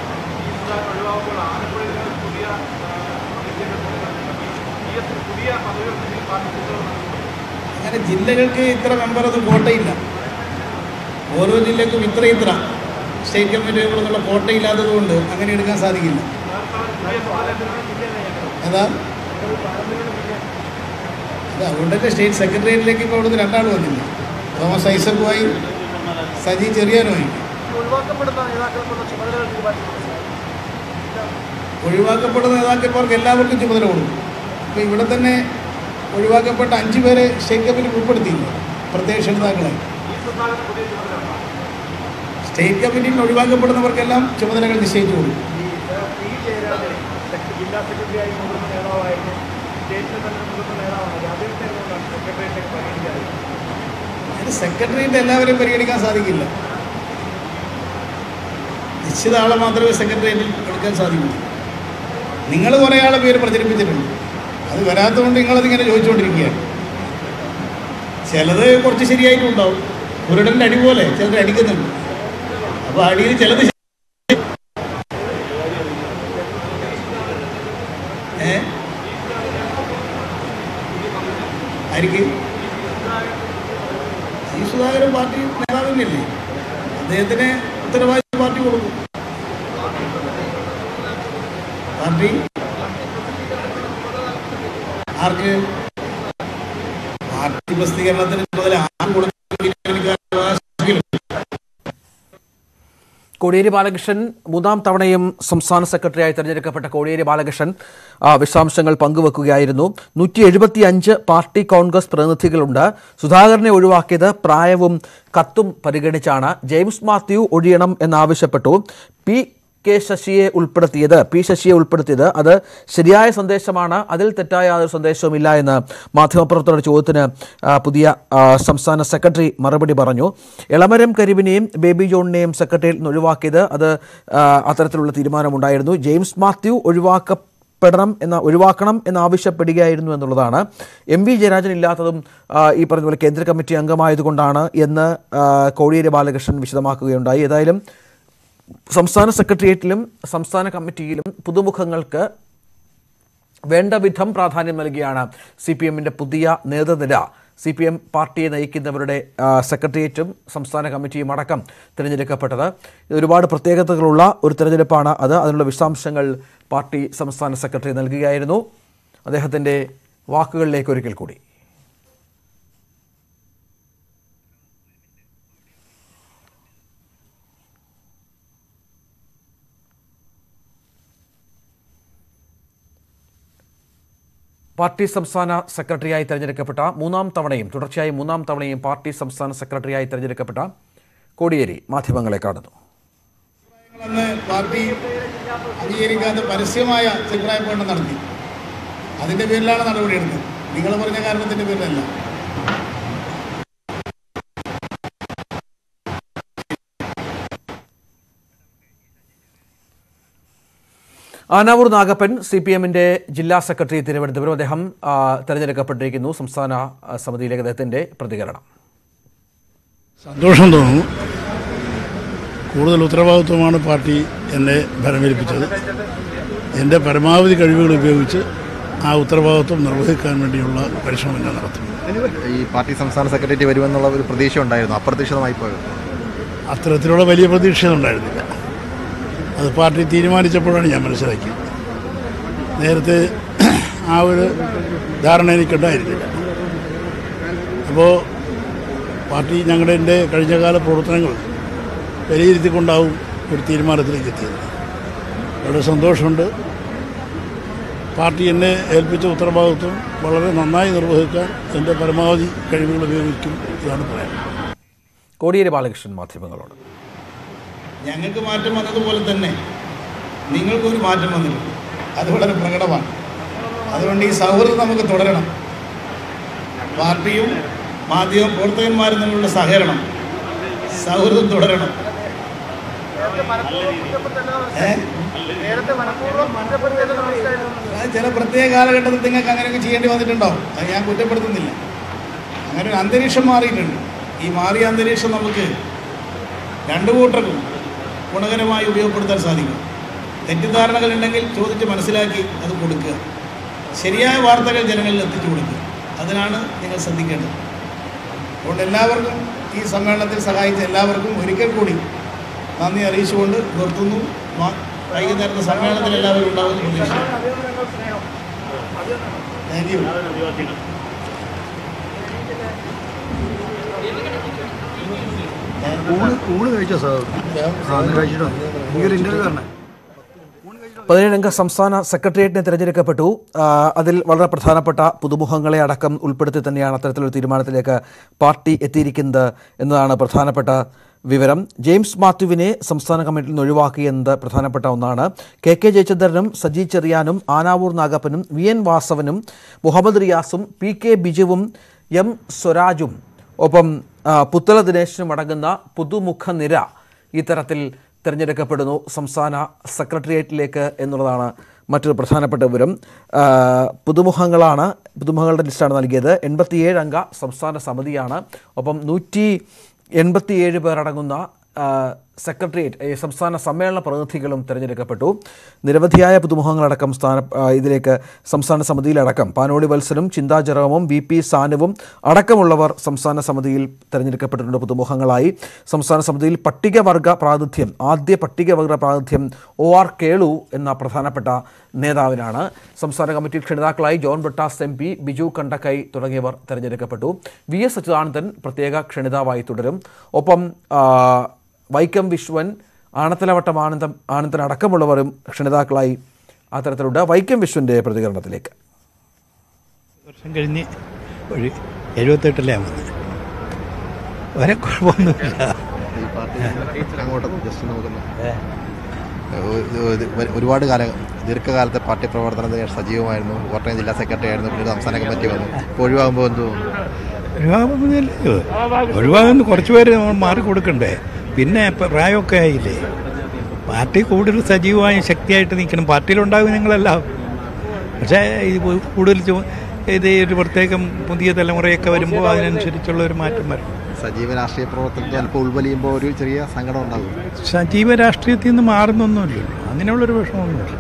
അങ്ങനെ ജില്ലകൾക്ക് ഇത്ര മെമ്പർ അത് കോട്ടയില്ല ഓരോ ജില്ലക്കും ഇത്ര ഇത്ര സ്റ്റേറ്റ് കമ്മിറ്റികൾ എന്നുള്ള കോട്ടയില്ലാത്തത് കൊണ്ട് അങ്ങനെ എടുക്കാൻ സാധിക്കില്ല ഏതാ അത് അതുകൊണ്ടൊക്കെ സ്റ്റേറ്റ് സെക്രട്ടേറിയറ്റിലേക്ക് ഇപ്പോൾ അവിടുന്ന് രണ്ടാൾ വന്നില്ല തോമസ് ഐസക്കുമായി സജി ചെറിയാനുമായി ഒഴിവാക്കപ്പെടുന്ന നേതാക്കൾക്കുള്ള ചുമതലകൾ തീരുമാനിക്കുന്നത് ഒഴിവാക്കപ്പെടുന്ന നേതാക്കന്മാർക്ക് എല്ലാവർക്കും ചുമതല കൊടുക്കും അപ്പോൾ ഇവിടെ തന്നെ ഒഴിവാക്കപ്പെട്ട അഞ്ച് പേരെ സ്റ്റേറ്റ് കമ്മിറ്റി ഉൾപ്പെടുത്തിയില്ല പ്രത്യക്ഷ നേതാക്കളെ സ്റ്റേറ്റ് കമ്മിറ്റിയിൽ ഒഴിവാക്കപ്പെടുന്നവർക്കെല്ലാം ചുമതലകൾ നിശ്ചയിച്ചു കൊടുക്കും ഈ പി ജയരാജൻ സെക്ര- ജില്ലാ സെക്രട്ടറിയായി മുതിർന്ന നേതാവായിരുന്നു സ്റ്റേറ്റിലെ തന്നെ മുതിർന്ന നേതാവാണ് അദ്ദേഹത്തെ എന്തുകൊണ്ടാണ് സെക്രട്ടേറിയറ്റിലേക്ക് പരിഗണിക്കാറ് അതിന് സെക്രട്ടറിയേറ്റ് എല്ലാവരെയും പരിഗണിക്കാൻ സാധിക്കില്ല നിശ്ചിത ആളെ മാത്രമേ സെക്രട്ടേറിയറ്റിൽ എടുക്കാൻ സാധിക്കൂ നിങ്ങൾ കുറേ ആളെ പേര് പ്രചരിപ്പിച്ചിട്ടുണ്ട് അത് വരാത്തതുകൊണ്ട് നിങ്ങളതിങ്ങനെ ചോദിച്ചുകൊണ്ടിരിക്കുകയാണ് ചിലത് കുറച്ച് ശരിയായിട്ടുണ്ടാവും ഉരുടൻ്റെ അടി പോലെ ചിലർ അടിക്കുന്നുണ്ട് അപ്പോൾ അടിയിൽ ചിലത് ശരി- ഏ ആയിരിക്കും ഈ സുധാകരൻ പാർട്ടി നേതാവ് തന്നെയല്ലേ അദ്ദേഹത്തിന് ഉത്തരവാദിത്വം പാർട്ടി കൊടുക്കും പാർട്ടി ആർക്ക് പാർട്ടി പ്രസിദ്ധീകരണത്തിന് ചുമതല ആർക്ക് കൊടുക്കും എനിക്ക് അവകാശമില്ല. കോടിയേരി ബാലകൃഷ്ണൻ മൂന്നാം തവണയും സംസ്ഥാന സെക്രട്ടറിയായി തെരഞ്ഞെടുക്കപ്പെട്ട കോടിയേരി ബാലകൃഷ്ണൻ ആ, വിശദാംശങ്ങൾ പങ്കുവെക്കുകയായിരുന്നു നൂറ്റി എഴുപത്തി അഞ്ച് പാർട്ടി കോൺഗ്രസ് പ്രതിനിധികളുണ്ട് സുധാകരനെ ഒഴിവാക്കിയത് പ്രായവും കത്തും പരിഗണിച്ചാണ് ജെയിംസ് മാത്യു ഒഴിയണം എന്നാവശ്യപ്പെട്ടു പി കെ ശശിയെ ഉൾപ്പെടുത്തിയത് പി ശശിയെ ഉൾപ്പെടുത്തിയത് അത് ശരിയായ സന്ദേശമാണ് അതിൽ തെറ്റായ യാതൊരു സന്ദേശവുമില്ല എന്ന് മാധ്യമപ്രവർത്തകരുടെ ചോദ്യത്തിന് ആ, പുതിയ ആ, സംസ്ഥാന സെക്രട്ടറി മറുപടി പറഞ്ഞു എളമരം കരിവിനെയും ബേബി ജോണിനെയും സെക്രട്ടറിയിൽ നിന്ന് ഒഴിവാക്കിയത് അത് ആ, അത്തരത്തിലുള്ള തീരുമാനമുണ്ടായിരുന്നു ജെയിംസ് മാത്യു ഒഴിവാക്കപ്പെടണം എന്ന ഒഴിവാക്കണം എന്നാവശ്യപ്പെടുകയായിരുന്നു എന്നുള്ളതാണ് എം വി ജയരാജൻ ഇല്ലാത്തതും ആ, ഈ പറഞ്ഞ പോലെ കേന്ദ്ര കമ്മിറ്റി അംഗമായതുകൊണ്ടാണ് എന്ന് ആ, കോടിയേരി ബാലകൃഷ്ണൻ വിശദമാക്കുകയുണ്ടായി ഏതായാലും സംസ്ഥാന സെക്രട്ടേറിയറ്റിലും സംസ്ഥാന കമ്മിറ്റിയിലും പുതുമുഖങ്ങൾക്ക് വേണ്ട വിധം പ്രാധാന്യം നൽകിയാണ് സി പി എമ്മിൻ്റെ പുതിയ നേതൃനിര സി പി എം പാർട്ടിയെ നയിക്കുന്നവരുടെ ആ, സെക്രട്ടേറിയറ്റും സംസ്ഥാന കമ്മിറ്റിയും അടക്കം തിരഞ്ഞെടുക്കപ്പെട്ടത് ഇത് ഒരുപാട് പ്രത്യേകതകളുള്ള ഒരു തിരഞ്ഞെടുപ്പാണ് അത് അതിനുള്ള വിശദാംശങ്ങൾ പാർട്ടി സംസ്ഥാന സെക്രട്ടറി നൽകുകയായിരുന്നു അദ്ദേഹത്തിൻ്റെ വാക്കുകളിലേക്ക് ഒരിക്കൽ കൂടി പാർട്ടി സംസ്ഥാന സെക്രട്ടറിയായി തെരഞ്ഞെടുക്കപ്പെട്ട മൂന്നാം തവണയും തുടർച്ചയായി മൂന്നാം തവണയും പാർട്ടി സംസ്ഥാന സെക്രട്ടറിയായി തെരഞ്ഞെടുക്കപ്പെട്ട കോടിയേരി മാധ്യമങ്ങളെ കാണുന്നു അന്ന് പാർട്ടി അംഗീകരിക്കാത്ത പരസ്യമായ അഭിപ്രായ പ്രകടനം നടത്തി അതിൻ്റെ പേരിലാണ് നടപടിയെടുത്തത് നിങ്ങൾ പറഞ്ഞ കാരണത്തിൻ്റെ പേരിലല്ല ആനാവൂർ നാഗപ്പൻ സി പി എമ്മിൻ്റെ ജില്ലാ സെക്രട്ടറി തിരുവനന്തപുരം അദ്ദേഹം ആ, തെരഞ്ഞെടുക്കപ്പെട്ടിരിക്കുന്നു സംസ്ഥാന ആ, സമിതിയിലേക്ക് അദ്ദേഹത്തിൻ്റെ പ്രതികരണം സന്തോഷം തോന്നുന്നു കൂടുതൽ ഉത്തരവാദിത്വമാണ് പാർട്ടി എന്നെ ഭരമേൽപ്പിച്ചത് എൻ്റെ പരമാവധി കഴിവുകൾ ഉപയോഗിച്ച് ആ ഉത്തരവാദിത്വം നിർവഹിക്കാൻ വേണ്ടിയുള്ള പരിശ്രമം ഞാൻ നടത്തും ഈ പാർട്ടി സംസ്ഥാന സെക്രട്ടറി വരുമെന്നുള്ള ഒരു പ്രതീക്ഷ ഉണ്ടായിരുന്നു അപ്രതീക്ഷിതമായി പോയത് അത്തരത്തിലുള്ള വലിയ പ്രതീക്ഷയൊന്നും ഉണ്ടായിരുന്നില്ല അത് പാർട്ടി തീരുമാനിച്ചപ്പോഴാണ് ഞാൻ മനസ്സിലാക്കിയത് നേരത്തെ ആ ഒരു ധാരണ എനിക്കുണ്ടായിരുന്നില്ല അപ്പോൾ പാർട്ടി ഞങ്ങളുടെ എൻ്റെ കഴിഞ്ഞകാല പ്രവർത്തനങ്ങൾ വിലയിരുത്തിക്കൊണ്ടാവും ഒരു തീരുമാനത്തിലേക്ക് എത്തിയത് വളരെ സന്തോഷമുണ്ട് പാർട്ടി എന്നെ ഏൽപ്പിച്ച ഉത്തരവാദിത്വം വളരെ നന്നായി നിർവഹിക്കാൻ എൻ്റെ പരമാവധി കഴിവുകൾ ഉപയോഗിക്കും ഇതാണ് പറയാൻ കോടിയേരി ബാലകൃഷ്ണൻ മാധ്യമങ്ങളോട് ഞങ്ങൾക്ക് മാറ്റം വന്നതുപോലെ തന്നെ നിങ്ങൾക്കൊരു മാറ്റം വന്നിട്ടുണ്ട് അത് വളരെ പ്രകടമാണ് അതുകൊണ്ട് ഈ സൗഹൃദം നമുക്ക് തുടരണം പാർട്ടിയും മാധ്യമ പ്രവർത്തകന്മാരും തമ്മിലുള്ള സഹകരണം സൗഹൃദം തുടരണം ഏ? അത് ചില പ്രത്യേക കാലഘട്ടത്തിൽ നിങ്ങൾക്ക് അങ്ങനെയൊക്കെ ചെയ്യേണ്ടി വന്നിട്ടുണ്ടോ അത് ഞാൻ കുറ്റപ്പെടുത്തുന്നില്ല അങ്ങനെ ഒരു അന്തരീക്ഷം മാറിയിട്ടുണ്ട് ഈ മാറിയ അന്തരീക്ഷം നമുക്ക് രണ്ടു കൂട്ടർക്കും ഗുണകരമായി ഉപയോഗപ്പെടുത്താൻ സാധിക്കും തെറ്റിദ്ധാരണകൾ ഉണ്ടെങ്കിൽ ചോദിച്ച് മനസ്സിലാക്കി അത് കൊടുക്കുക ശരിയായ വാർത്തകൾ ജനങ്ങളിൽ എത്തിച്ചു കൊടുക്കുക അതിനാണ് നിങ്ങൾ ശ്രദ്ധിക്കേണ്ടത് അതുകൊണ്ട് എല്ലാവർക്കും ഈ സമ്മേളനത്തിൽ സഹായിച്ച എല്ലാവർക്കും ഒരിക്കൽ കൂടി നന്ദി അറിയിച്ചുകൊണ്ട് നിർത്തുന്നു മ- വൈകുന്നേരത്തെ സമ്മേളനത്തിൽ എല്ലാവരും ഉണ്ടാവുമെന്ന് പ്രതീക്ഷിക്കുന്നു താങ്ക് യു ഊണ് കഴിച്ചോ സാർ കഴിച്ചിട്ടോ എനിക്കൊരു ഇന്റർവ്യൂ തരണേ പതിനേഴംഗ സംസ്ഥാന സെക്രട്ടേറിയറ്റിനെ തിരഞ്ഞെടുക്കപ്പെട്ടു ആ, അതിൽ വളരെ പ്രധാനപ്പെട്ട പുതുമുഖങ്ങളെ അടക്കം ഉൾപ്പെടുത്തി തന്നെയാണ് അത്തരത്തിലൊരു തീരുമാനത്തിലേക്ക് പാർട്ടി എത്തിയിരിക്കുന്നത് എന്നതാണ് പ്രധാനപ്പെട്ട വിവരം ജെയിംസ് മാത്യുവിനെ സംസ്ഥാന കമ്മിറ്റിയിൽ നിന്ന് ഒഴിവാക്കിയെന്നത് പ്രധാനപ്പെട്ട ഒന്നാണ് കെ കെ ജയചന്ദ്രനും സജി ചെറിയാനും ആനാവൂർ നാഗപ്പനും വി എൻ വാസവനും മുഹമ്മദ് റിയാസും പി കെ ബിജുവും എം സ്വരാജും ഒപ്പം ആ, പുത്തല ദിനേശനും അടങ്ങുന്ന പുതുമുഖ നിര ഇത്തരത്തിൽ തിരഞ്ഞെടുക്കപ്പെടുന്നു സംസ്ഥാന സെക്രട്ടേറിയറ്റിലേക്ക് എന്നുള്ളതാണ് മറ്റൊരു പ്രധാനപ്പെട്ട വിവരം ആ, പുതുമുഖങ്ങളാണ് പുതുമുഖങ്ങളുടെ ലിസ്റ്റാണ് നൽകിയത് എൺപത്തിയേഴ് അംഗ സംസ്ഥാന സമിതിയാണ് ഒപ്പം നൂറ്റി എൺപത്തിയേഴ് പേരടങ്ങുന്ന ആ, സെക്രട്ടേറിയറ്റ് ഈ സംസ്ഥാന സമ്മേളന പ്രതിനിധികളും തിരഞ്ഞെടുക്കപ്പെട്ടു നിരവധിയായ പുതുമുഖങ്ങളടക്കം സ്ഥാന ആ, ഇതിലേക്ക് സംസ്ഥാന സമിതിയിലടക്കം പാനോളി വത്സനും ചിന്താ ജെറോമും വി പി സാനുവും അടക്കമുള്ളവർ സംസ്ഥാന സമിതിയിൽ തിരഞ്ഞെടുക്കപ്പെട്ടിട്ടുണ്ട് പുതുമുഖങ്ങളായി സംസ്ഥാന സമിതിയിൽ പട്ടികവർഗ പ്രാതിഥ്യം ആദ്യ പട്ടികവർഗ പ്രാതിഥ്യം ഒ ആർ കേളു എന്ന പ്രധാനപ്പെട്ട നേതാവിനാണ് സംസ്ഥാന കമ്മിറ്റി ക്ഷണിതാക്കളായി ജോൺ ബ്രിട്ടാസ് എം പി ബിജു കണ്ടക്കൈ തുടങ്ങിയവർ തിരഞ്ഞെടുക്കപ്പെട്ടു വി എസ് അച്യുതാനന്ദൻ പ്രത്യേക ക്ഷണിതാവായി തുടരും ഒപ്പം ആ, വൈക്കം വിശ്വൻ ആണത്തലവട്ടം ആനന്ദം ആനന്ദൻ അടക്കമുള്ളവരും ക്ഷണിതാക്കളായി അത്തരത്തിലുണ്ട് വൈക്കം വിശ്വൻ്റെ പ്രതികരണത്തിലേക്ക് വർഷം കഴിഞ്ഞ് ഒരു എഴുപത്തെട്ടിലാണ് വന്നത് വരെ കുഴപ്പമൊന്നുമില്ല ഈ പാർട്ടി അങ്ങോട്ട് ജസ്റ്റ് നമുക്കൊന്ന് ഒരു- ഒരു- ഒരുപാട് കാലം ദീർഘകാലത്തെ പാർട്ടി പ്രവർത്തനത്തിൽ സജീവമായിരുന്നു കോട്ടയം ജില്ലാ സെക്രട്ടറി ആയിരുന്നു പിന്നീട് സംസ്ഥാന കമ്മിറ്റി വന്നു ഇപ്പോൾ ഒഴിവാകുമ്പോൾ എന്ത് തോന്നുന്നു ഒഴിവാകുന്നില്ലല്ലോ ഒഴിവാകുന്ന കുറച്ച് പേര് നമ്മൾ മാറി കൊടുക്കണ്ടേ പിന്നെ ഇപ്പം പ്രായമൊക്കെ ആയില്ലേ പാർട്ടി കൂടുതൽ സജീവമായി ശക്തിയായിട്ട് നിൽക്കണം പാർട്ടിയിലുണ്ടാകും നിങ്ങളെല്ലാം പക്ഷേ ഇത് കൂടുതൽ ചു- ഇത് ഒരു പ്രത്യേകം പുതിയ തലമുറയൊക്കെ വരുമ്പോൾ അതിനനുസരിച്ചുള്ള ഒരു മാറ്റം വരും സജീവ രാഷ്ട്രീയ പ്രവർത്തനത്തിൽ അല്പം ഉൾവലിയുമ്പോൾ ഒരു ചെറിയ സങ്കടം ഉണ്ടാകും സജീവ രാഷ്ട്രീയത്തിൽ നിന്ന് മാറുന്നൊന്നുമില്ലല്ലോ അങ്ങനെയുള്ളൊരു വിഷമമൊന്നുമില്ല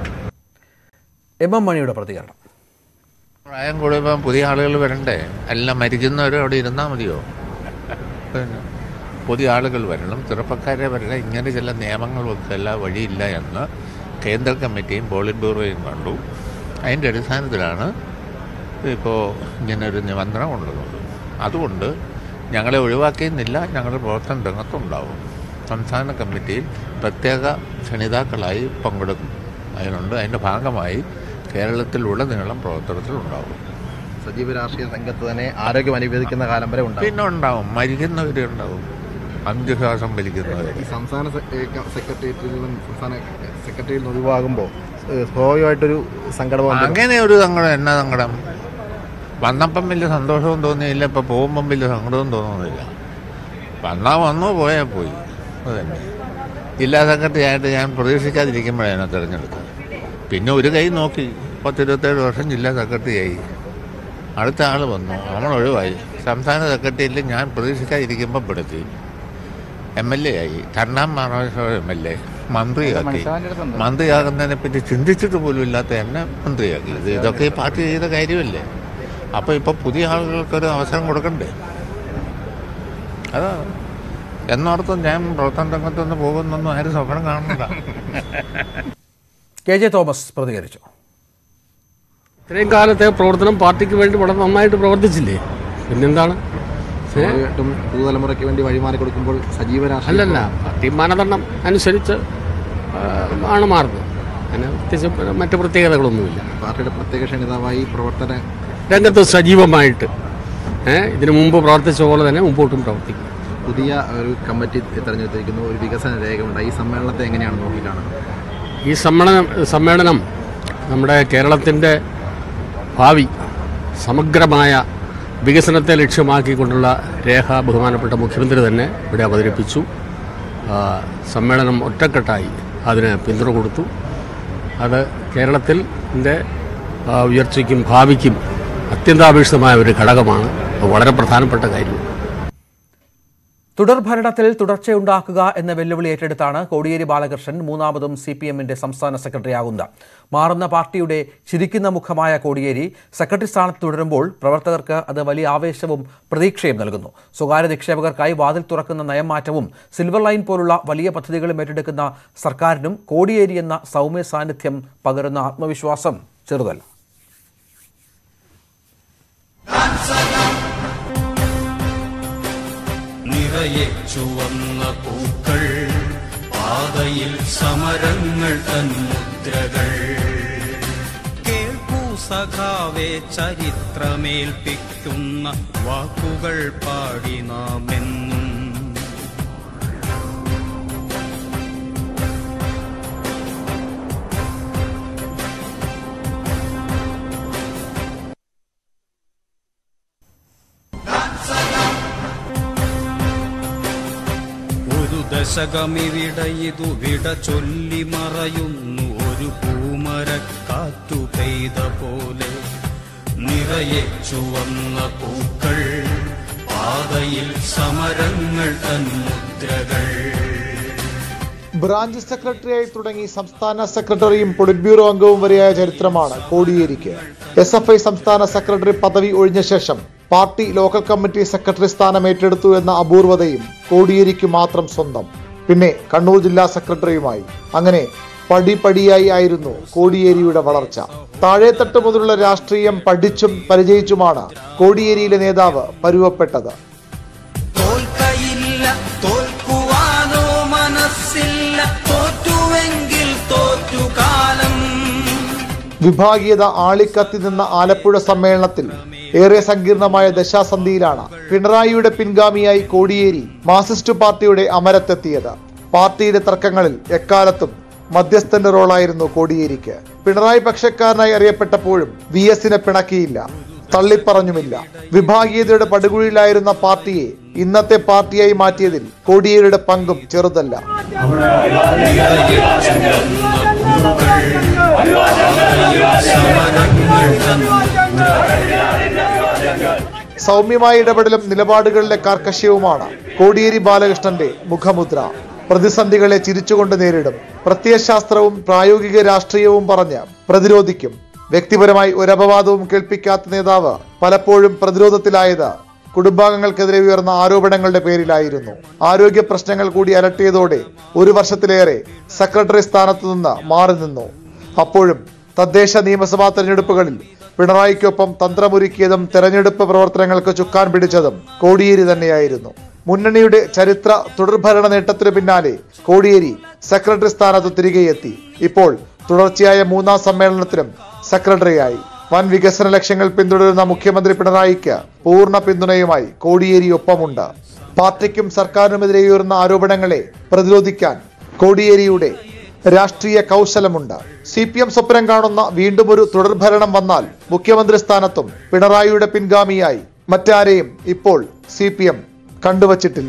എം എം മണിയുടെ പ്രതികരണം പ്രായം കൂടുമ്പോൾ പുതിയ ആളുകൾ വരണ്ടേ എല്ലാം മരിക്കുന്നവരും അവിടെ ഇരുന്നാൽ മതിയോ പിന്നെ പുതിയ ആളുകൾ വരണം ചെറുപ്പക്കാരെ വരില്ല ഇങ്ങനെ ചില നിയമങ്ങൾ വെക്കല്ല വഴിയില്ല എന്ന് കേന്ദ്ര കമ്മിറ്റിയും പോളിറ്റ് ബ്യൂറോയും കണ്ടു അതിൻ്റെ അടിസ്ഥാനത്തിലാണ് ഇപ്പോൾ ഇങ്ങനൊരു നിബന്ധന കൊണ്ടുവന്നത് അതുകൊണ്ട് ഞങ്ങളെ ഒഴിവാക്കിയെന്നില്ല ഞങ്ങളുടെ പ്രവർത്തന രംഗത്തുണ്ടാവും സംസ്ഥാന കമ്മിറ്റിയിൽ പ്രത്യേക ക്ഷണിതാക്കളായി പങ്കെടുക്കും അതിനുണ്ട് അതിൻ്റെ ഭാഗമായി കേരളത്തിലുടനീളം പ്രവർത്തനത്തിലുണ്ടാവും സജീവ രാഷ്ട്രീയ രംഗത്ത് തന്നെ ആരോഗ്യം അനുവദിക്കുന്ന കാലം വരെ ഉണ്ടാകും പിന്നെ ഉണ്ടാവും മരിക്കുന്നവരുണ്ടാവും അന്ത്യശ്വാസം വലിക്കുന്നവർ ഈ സംസ്ഥാന സെ- ഏ, ക- സെക്രട്ടേറിയറ്റിൽ നിന്നും സംസ്ഥാന സെക്രട്ടറിയിൽ നിന്ന് ഒഴിവാകുമ്പോൾ ഏ, സ്വാഭാവികമായിട്ടൊരു സങ്കടം അങ്ങനെ ഒരു സങ്കടം എന്നാ സങ്കടം വന്നപ്പം വലിയ സന്തോഷവും തോന്നിയില്ല ഇപ്പം പോകുമ്പം വലിയ സങ്കടവും തോന്നുന്നില്ല വന്നാ വന്നു പോയാൽ പോയി അത് തന്നെ ജില്ലാ സെക്രട്ടറി ആയിട്ട് ഞാൻ പ്രതീക്ഷിക്കാതിരിക്കുമ്പോഴാണ് തിരഞ്ഞെടുത്തത് പിന്നെ ഒരു കൈ നോക്കി പത്തിരുപത്തേഴ് വർഷം ജില്ലാ സെക്രട്ടറി ആയി അടുത്ത ആൾ വന്നു നമ്മൾ ഒഴിവായി സംസ്ഥാന സെക്രട്ടറിയിൽ ഞാൻ പ്രതീക്ഷിക്കാതിരിക്കുമ്പോൾ പെടുത്തി എം എൽ എ ആയി രണ്ടാം മഹാരാഷ്ട്ര എം എൽ എ മന്ത്രിയാക്കി മന്ത്രിയാകുന്നതിനെ പറ്റി ചിന്തിച്ചിട്ട് പോലും ഇല്ലാത്ത എന്നെ മന്ത്രിയാക്കി ഇത് ഇതൊക്കെ ഈ പാർട്ടി ചെയ്ത കാര്യമല്ലേ അപ്പോൾ ഇപ്പോൾ പുതിയ ആളുകൾക്കൊരു അവസരം കൊടുക്കണ്ടേ അതാണ് എന്നോർത്തും ഞാൻ പ്രവർത്തന രംഗത്തുനിന്ന് പോകുന്നൊന്നും ആരും സ്വപ്നം കാണണ്ട കെ ജെ തോമസ് പ്രതികരിച്ചു ഇത്രയും കാലത്തെ പ്രവർത്തനം പാർട്ടിക്ക് വേണ്ടി വളരെ നന്നായിട്ട് പ്രവർത്തിച്ചില്ലേ പിന്നെന്താണ് സ്വാഭാവികമായിട്ടും പുതുതലമുറയ്ക്ക് വേണ്ടി വഴിമാറി കൊടുക്കുമ്പോൾ സജീവ രാഷ്ട്രീയ അല്ലല്ല പാർട്ടി മാനദണ്ഡം അനുസരിച്ച് ആ, ആണ് മാറുന്നത് അതിന് പ്രത്യേകിച്ച് മറ്റ് പ്രത്യേകതകളൊന്നുമില്ല പാർട്ടിയുടെ പ്രത്യേക ക്ഷണിതാവായി പ്രവർത്തന രംഗത്ത് സജീവമായിട്ട് ഏ, ഇതിനു മുമ്പ് പ്രവർത്തിച്ച പോലെ തന്നെ മുമ്പോട്ടും പ്രവർത്തിക്കും പുതിയ ഒരു കമ്മിറ്റി തെരഞ്ഞെടുത്തിരിക്കുന്നു ഒരു വികസന രേഖയുണ്ട് ഈ സമ്മേളനത്തെ എങ്ങനെയാണ് നോക്കിക്കാണുന്നത് ഈ സമ്മേളനം സമ്മേളനം നമ്മുടെ കേരളത്തിൻ്റെ ഭാവി സമഗ്രമായ വികസനത്തെ ലക്ഷ്യമാക്കിക്കൊണ്ടുള്ള രേഖ ബഹുമാനപ്പെട്ട മുഖ്യമന്ത്രി തന്നെ ഇവിടെ അവതരിപ്പിച്ചു ആ, സമ്മേളനം ഒറ്റക്കെട്ടായി അതിന് പിന്തുണ കൊടുത്തു അത് കേരളത്തിൽ ഉയർച്ചയ്ക്കും ഭാവിക്കും അത്യന്താപേക്ഷിതമായ ഒരു ഘടകമാണ് അത് വളരെ പ്രധാനപ്പെട്ട കാര്യം തുടർ ഭരണത്തിൽ തുടർച്ചയുണ്ടാക്കുക എന്ന വെല്ലുവിളി ഏറ്റെടുത്താണ് കോടിയേരി ബാലകൃഷ്ണൻ മൂന്നാമതും സി പി എമ്മിന്റെ സംസ്ഥാന സെക്രട്ടറിയാകുന്നത് മാറുന്ന പാർട്ടിയുടെ ചിരിക്കുന്ന മുഖമായ കോടിയേരി സെക്രട്ടറി സ്ഥാനത്ത് തുടരുമ്പോൾ പ്രവർത്തകർക്ക് അത് വലിയ ആവേശവും പ്രതീക്ഷയും നൽകുന്നു സ്വകാര്യ നിക്ഷേപകർക്കായി വാതിൽ തുറക്കുന്ന നയംമാറ്റവും സിൽവർ ലൈൻ പോലുള്ള വലിയ പദ്ധതികളും ഏറ്റെടുക്കുന്ന സർക്കാരിനും കോടിയേരി എന്ന സൗമ്യ സാന്നിധ്യം പകരുന്ന ആത്മവിശ്വാസം ചെറുതല്ല നിറയെ ചുവന്ന പൂക്കൾ പാതയിൽ സമരങ്ങൾ തൻ മുദ്രകൾ കേൾക്കൂ സഖാവെ ചരിത്രമേൽപ്പിക്കുന്ന വാക്കുകൾ പാടി നാം എന്നും ഒരു ദശകമിവിടെ ഇതു വിട ചൊല്ലി മറയുന്നു ഒരു പൂമരക്കാറ്റു പെയ്ത പോലെ നിറയെ ചുവന്ന പൂക്കൾ പാതയിൽ സമരങ്ങൾ തൻ മുദ്രകൾ ബ്രാഞ്ച് സെക്രട്ടറിയായി തുടങ്ങി സംസ്ഥാന സെക്രട്ടറിയും പൊളിറ്റ് ബ്യൂറോ അംഗവും വരെയായ ചരിത്രമാണ് കോടിയേരിക്ക് എസ് എഫ് ഐ സംസ്ഥാന സെക്രട്ടറി പദവി ഒഴിഞ്ഞ ശേഷം പാർട്ടി ലോക്കൽ കമ്മിറ്റി സെക്രട്ടറി സ്ഥാനം ഏറ്റെടുത്തു എന്ന അപൂർവതയും കോടിയേരിക്ക് മാത്രം സ്വന്തം പിന്നെ കണ്ണൂർ ജില്ലാ സെക്രട്ടറിയുമായി അങ്ങനെ പടിപടിയായി ആയിരുന്നു കോടിയേരിയുടെ വളർച്ച താഴേത്തട്ട് മുതലുള്ള രാഷ്ട്രീയം പഠിച്ചും പരിചയിച്ചുമാണ് കോടിയേരിയിലെ നേതാവ് പരുവപ്പെട്ടത് തോൽക്കയില്ല തോൽക്കുവാനോ മനസ്സില്ല തോറ്റുവെങ്കിൽ തോറ്റുകാലം വിഭാഗീയത ആളിക്കത്തി നിന്ന ആലപ്പുഴ സമ്മേളനത്തിൽ ഏറെ സങ്കീർണമായ ദശാസന്ധിയിലാണ് പിണറായിയുടെ പിൻഗാമിയായി കോടിയേരി മാർസിസ്റ്റ് പാർട്ടിയുടെ അമരത്തെത്തിയത് പാർട്ടിയിലെ തർക്കങ്ങളിൽ എക്കാലത്തും മധ്യസ്ഥന്റെ റോളായിരുന്നു കോടിയേരിക്ക് പിണറായി പക്ഷക്കാരനായി അറിയപ്പെട്ടപ്പോഴും വി എസിനെ പിണക്കിയില്ല തള്ളിപ്പറഞ്ഞുമില്ല വിഭാഗീയതയുടെ പടുകുഴിയിലായിരുന്ന പാർട്ടിയെ ഇന്നത്തെ പാർട്ടിയായി മാറ്റിയതിൽ കോടിയേരിയുടെ പങ്കും ചെറുതല്ല സൗമ്യമായ ഇടപെടലും നിലപാടുകളിലെ കാർക്കശ്യവുമാണ് കോടിയേരി ബാലകൃഷ്ണന്റെ മുഖമുദ്ര പ്രതിസന്ധികളെ ചിരിച്ചുകൊണ്ട് നേരിടും പ്രത്യയശാസ്ത്രവും പ്രായോഗിക രാഷ്ട്രീയവും പറഞ്ഞ് പ്രതിരോധിക്കും വ്യക്തിപരമായി ഒരു അപവാദവും കേൾപ്പിക്കാത്ത നേതാവ് പലപ്പോഴും പ്രതിരോധത്തിലായത് കുടുംബാംഗങ്ങൾക്കെതിരെ ഉയർന്ന ആരോപണങ്ങളുടെ പേരിലായിരുന്നു ആരോഗ്യ പ്രശ്നങ്ങൾ കൂടി അലട്ടിയതോടെ ഒരു വർഷത്തിലേറെ സെക്രട്ടറി സ്ഥാനത്തു നിന്ന് മാറി നിന്നു അപ്പോഴും തദ്ദേശ നിയമസഭാ തെരഞ്ഞെടുപ്പുകളിൽ പിണറായിക്കൊപ്പം തന്ത്രമൊരുക്കിയതും തെരഞ്ഞെടുപ്പ് പ്രവർത്തനങ്ങൾക്ക് ചുക്കാൻ പിടിച്ചതും കോടിയേരി തന്നെയായിരുന്നു മുന്നണിയുടെ ചരിത്ര തുടർഭരണ നേട്ടത്തിനു പിന്നാലെ കോടിയേരി സെക്രട്ടറി സ്ഥാനത്ത് തിരികെ എത്തി ഇപ്പോൾ തുടർച്ചയായ മൂന്നാം സമ്മേളനത്തിലും സെക്രട്ടറിയായി വൻ വികസന ലക്ഷ്യങ്ങൾ പിന്തുടരുന്ന മുഖ്യമന്ത്രി പിണറായിക്ക് പൂർണ്ണ പിന്തുണയുമായി കോടിയേരി ഒപ്പമുണ്ട് പാർട്ടിക്കും സർക്കാരിനുമെതിരെ ഉയർന്ന ആരോപണങ്ങളെ പ്രതിരോധിക്കാൻ കോടിയേരിയുടെ രാഷ്ട്രീയ കൗശലമുണ്ട് സി പി എം സ്വപ്നം കാണുന്ന വീണ്ടും ഒരു തുടർഭരണം വന്നാൽ മുഖ്യമന്ത്രി സ്ഥാനത്തും പിണറായിയുടെ പിൻഗാമിയായി മറ്റാരെയും ഇപ്പോൾ സി പി എം കണ്ടുവച്ചിട്ടില്ല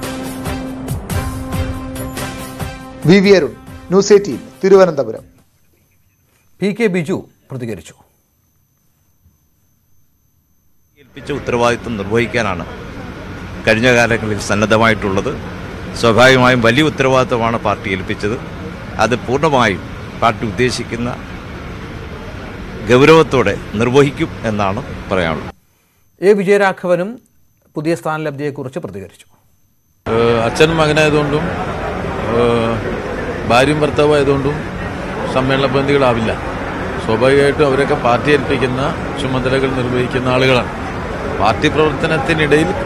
V V Arun news eighteen Thiruvananthapuram P K Biju പ്രതികരിച്ചു ഏൽപ്പിച്ച ഉത്തരവാദിത്വം നിർവഹിക്കാനാണ് കഴിഞ്ഞ കാലങ്ങളിൽ സന്നദ്ധമായിട്ടുള്ളത് സ്വാഭാവികമായും വലിയ ഉത്തരവാദിത്വമാണ് പാർട്ടി ഏൽപ്പിച്ചത് അത് പൂർണ്ണമായും പാർട്ടി ഉദ്ദേശിക്കുന്ന ഗൗരവത്തോടെ നിർവഹിക്കും എന്നാണ് പറയാനുള്ളത് എ വിജയരാഘവനും പുതിയ സ്ഥാനലബ്ധിയെക്കുറിച്ച് പ്രതികരിച്ചു ഏഹ് അച്ഛനും മകനായതുകൊണ്ടും ഏഹ് ഭാര്യയും ഭർത്താവായതുകൊണ്ടും സമ്മേളന പ്രതിനിധികളാവില്ല സ്വാഭാവികമായിട്ടും അവരൊക്കെ പാർട്ടി ഏൽപ്പിക്കുന്ന ചുമതലകൾ നിർവഹിക്കുന്ന ആളുകളാണ് പാർട്ടി പ്രവർത്തനത്തിനിടയിൽ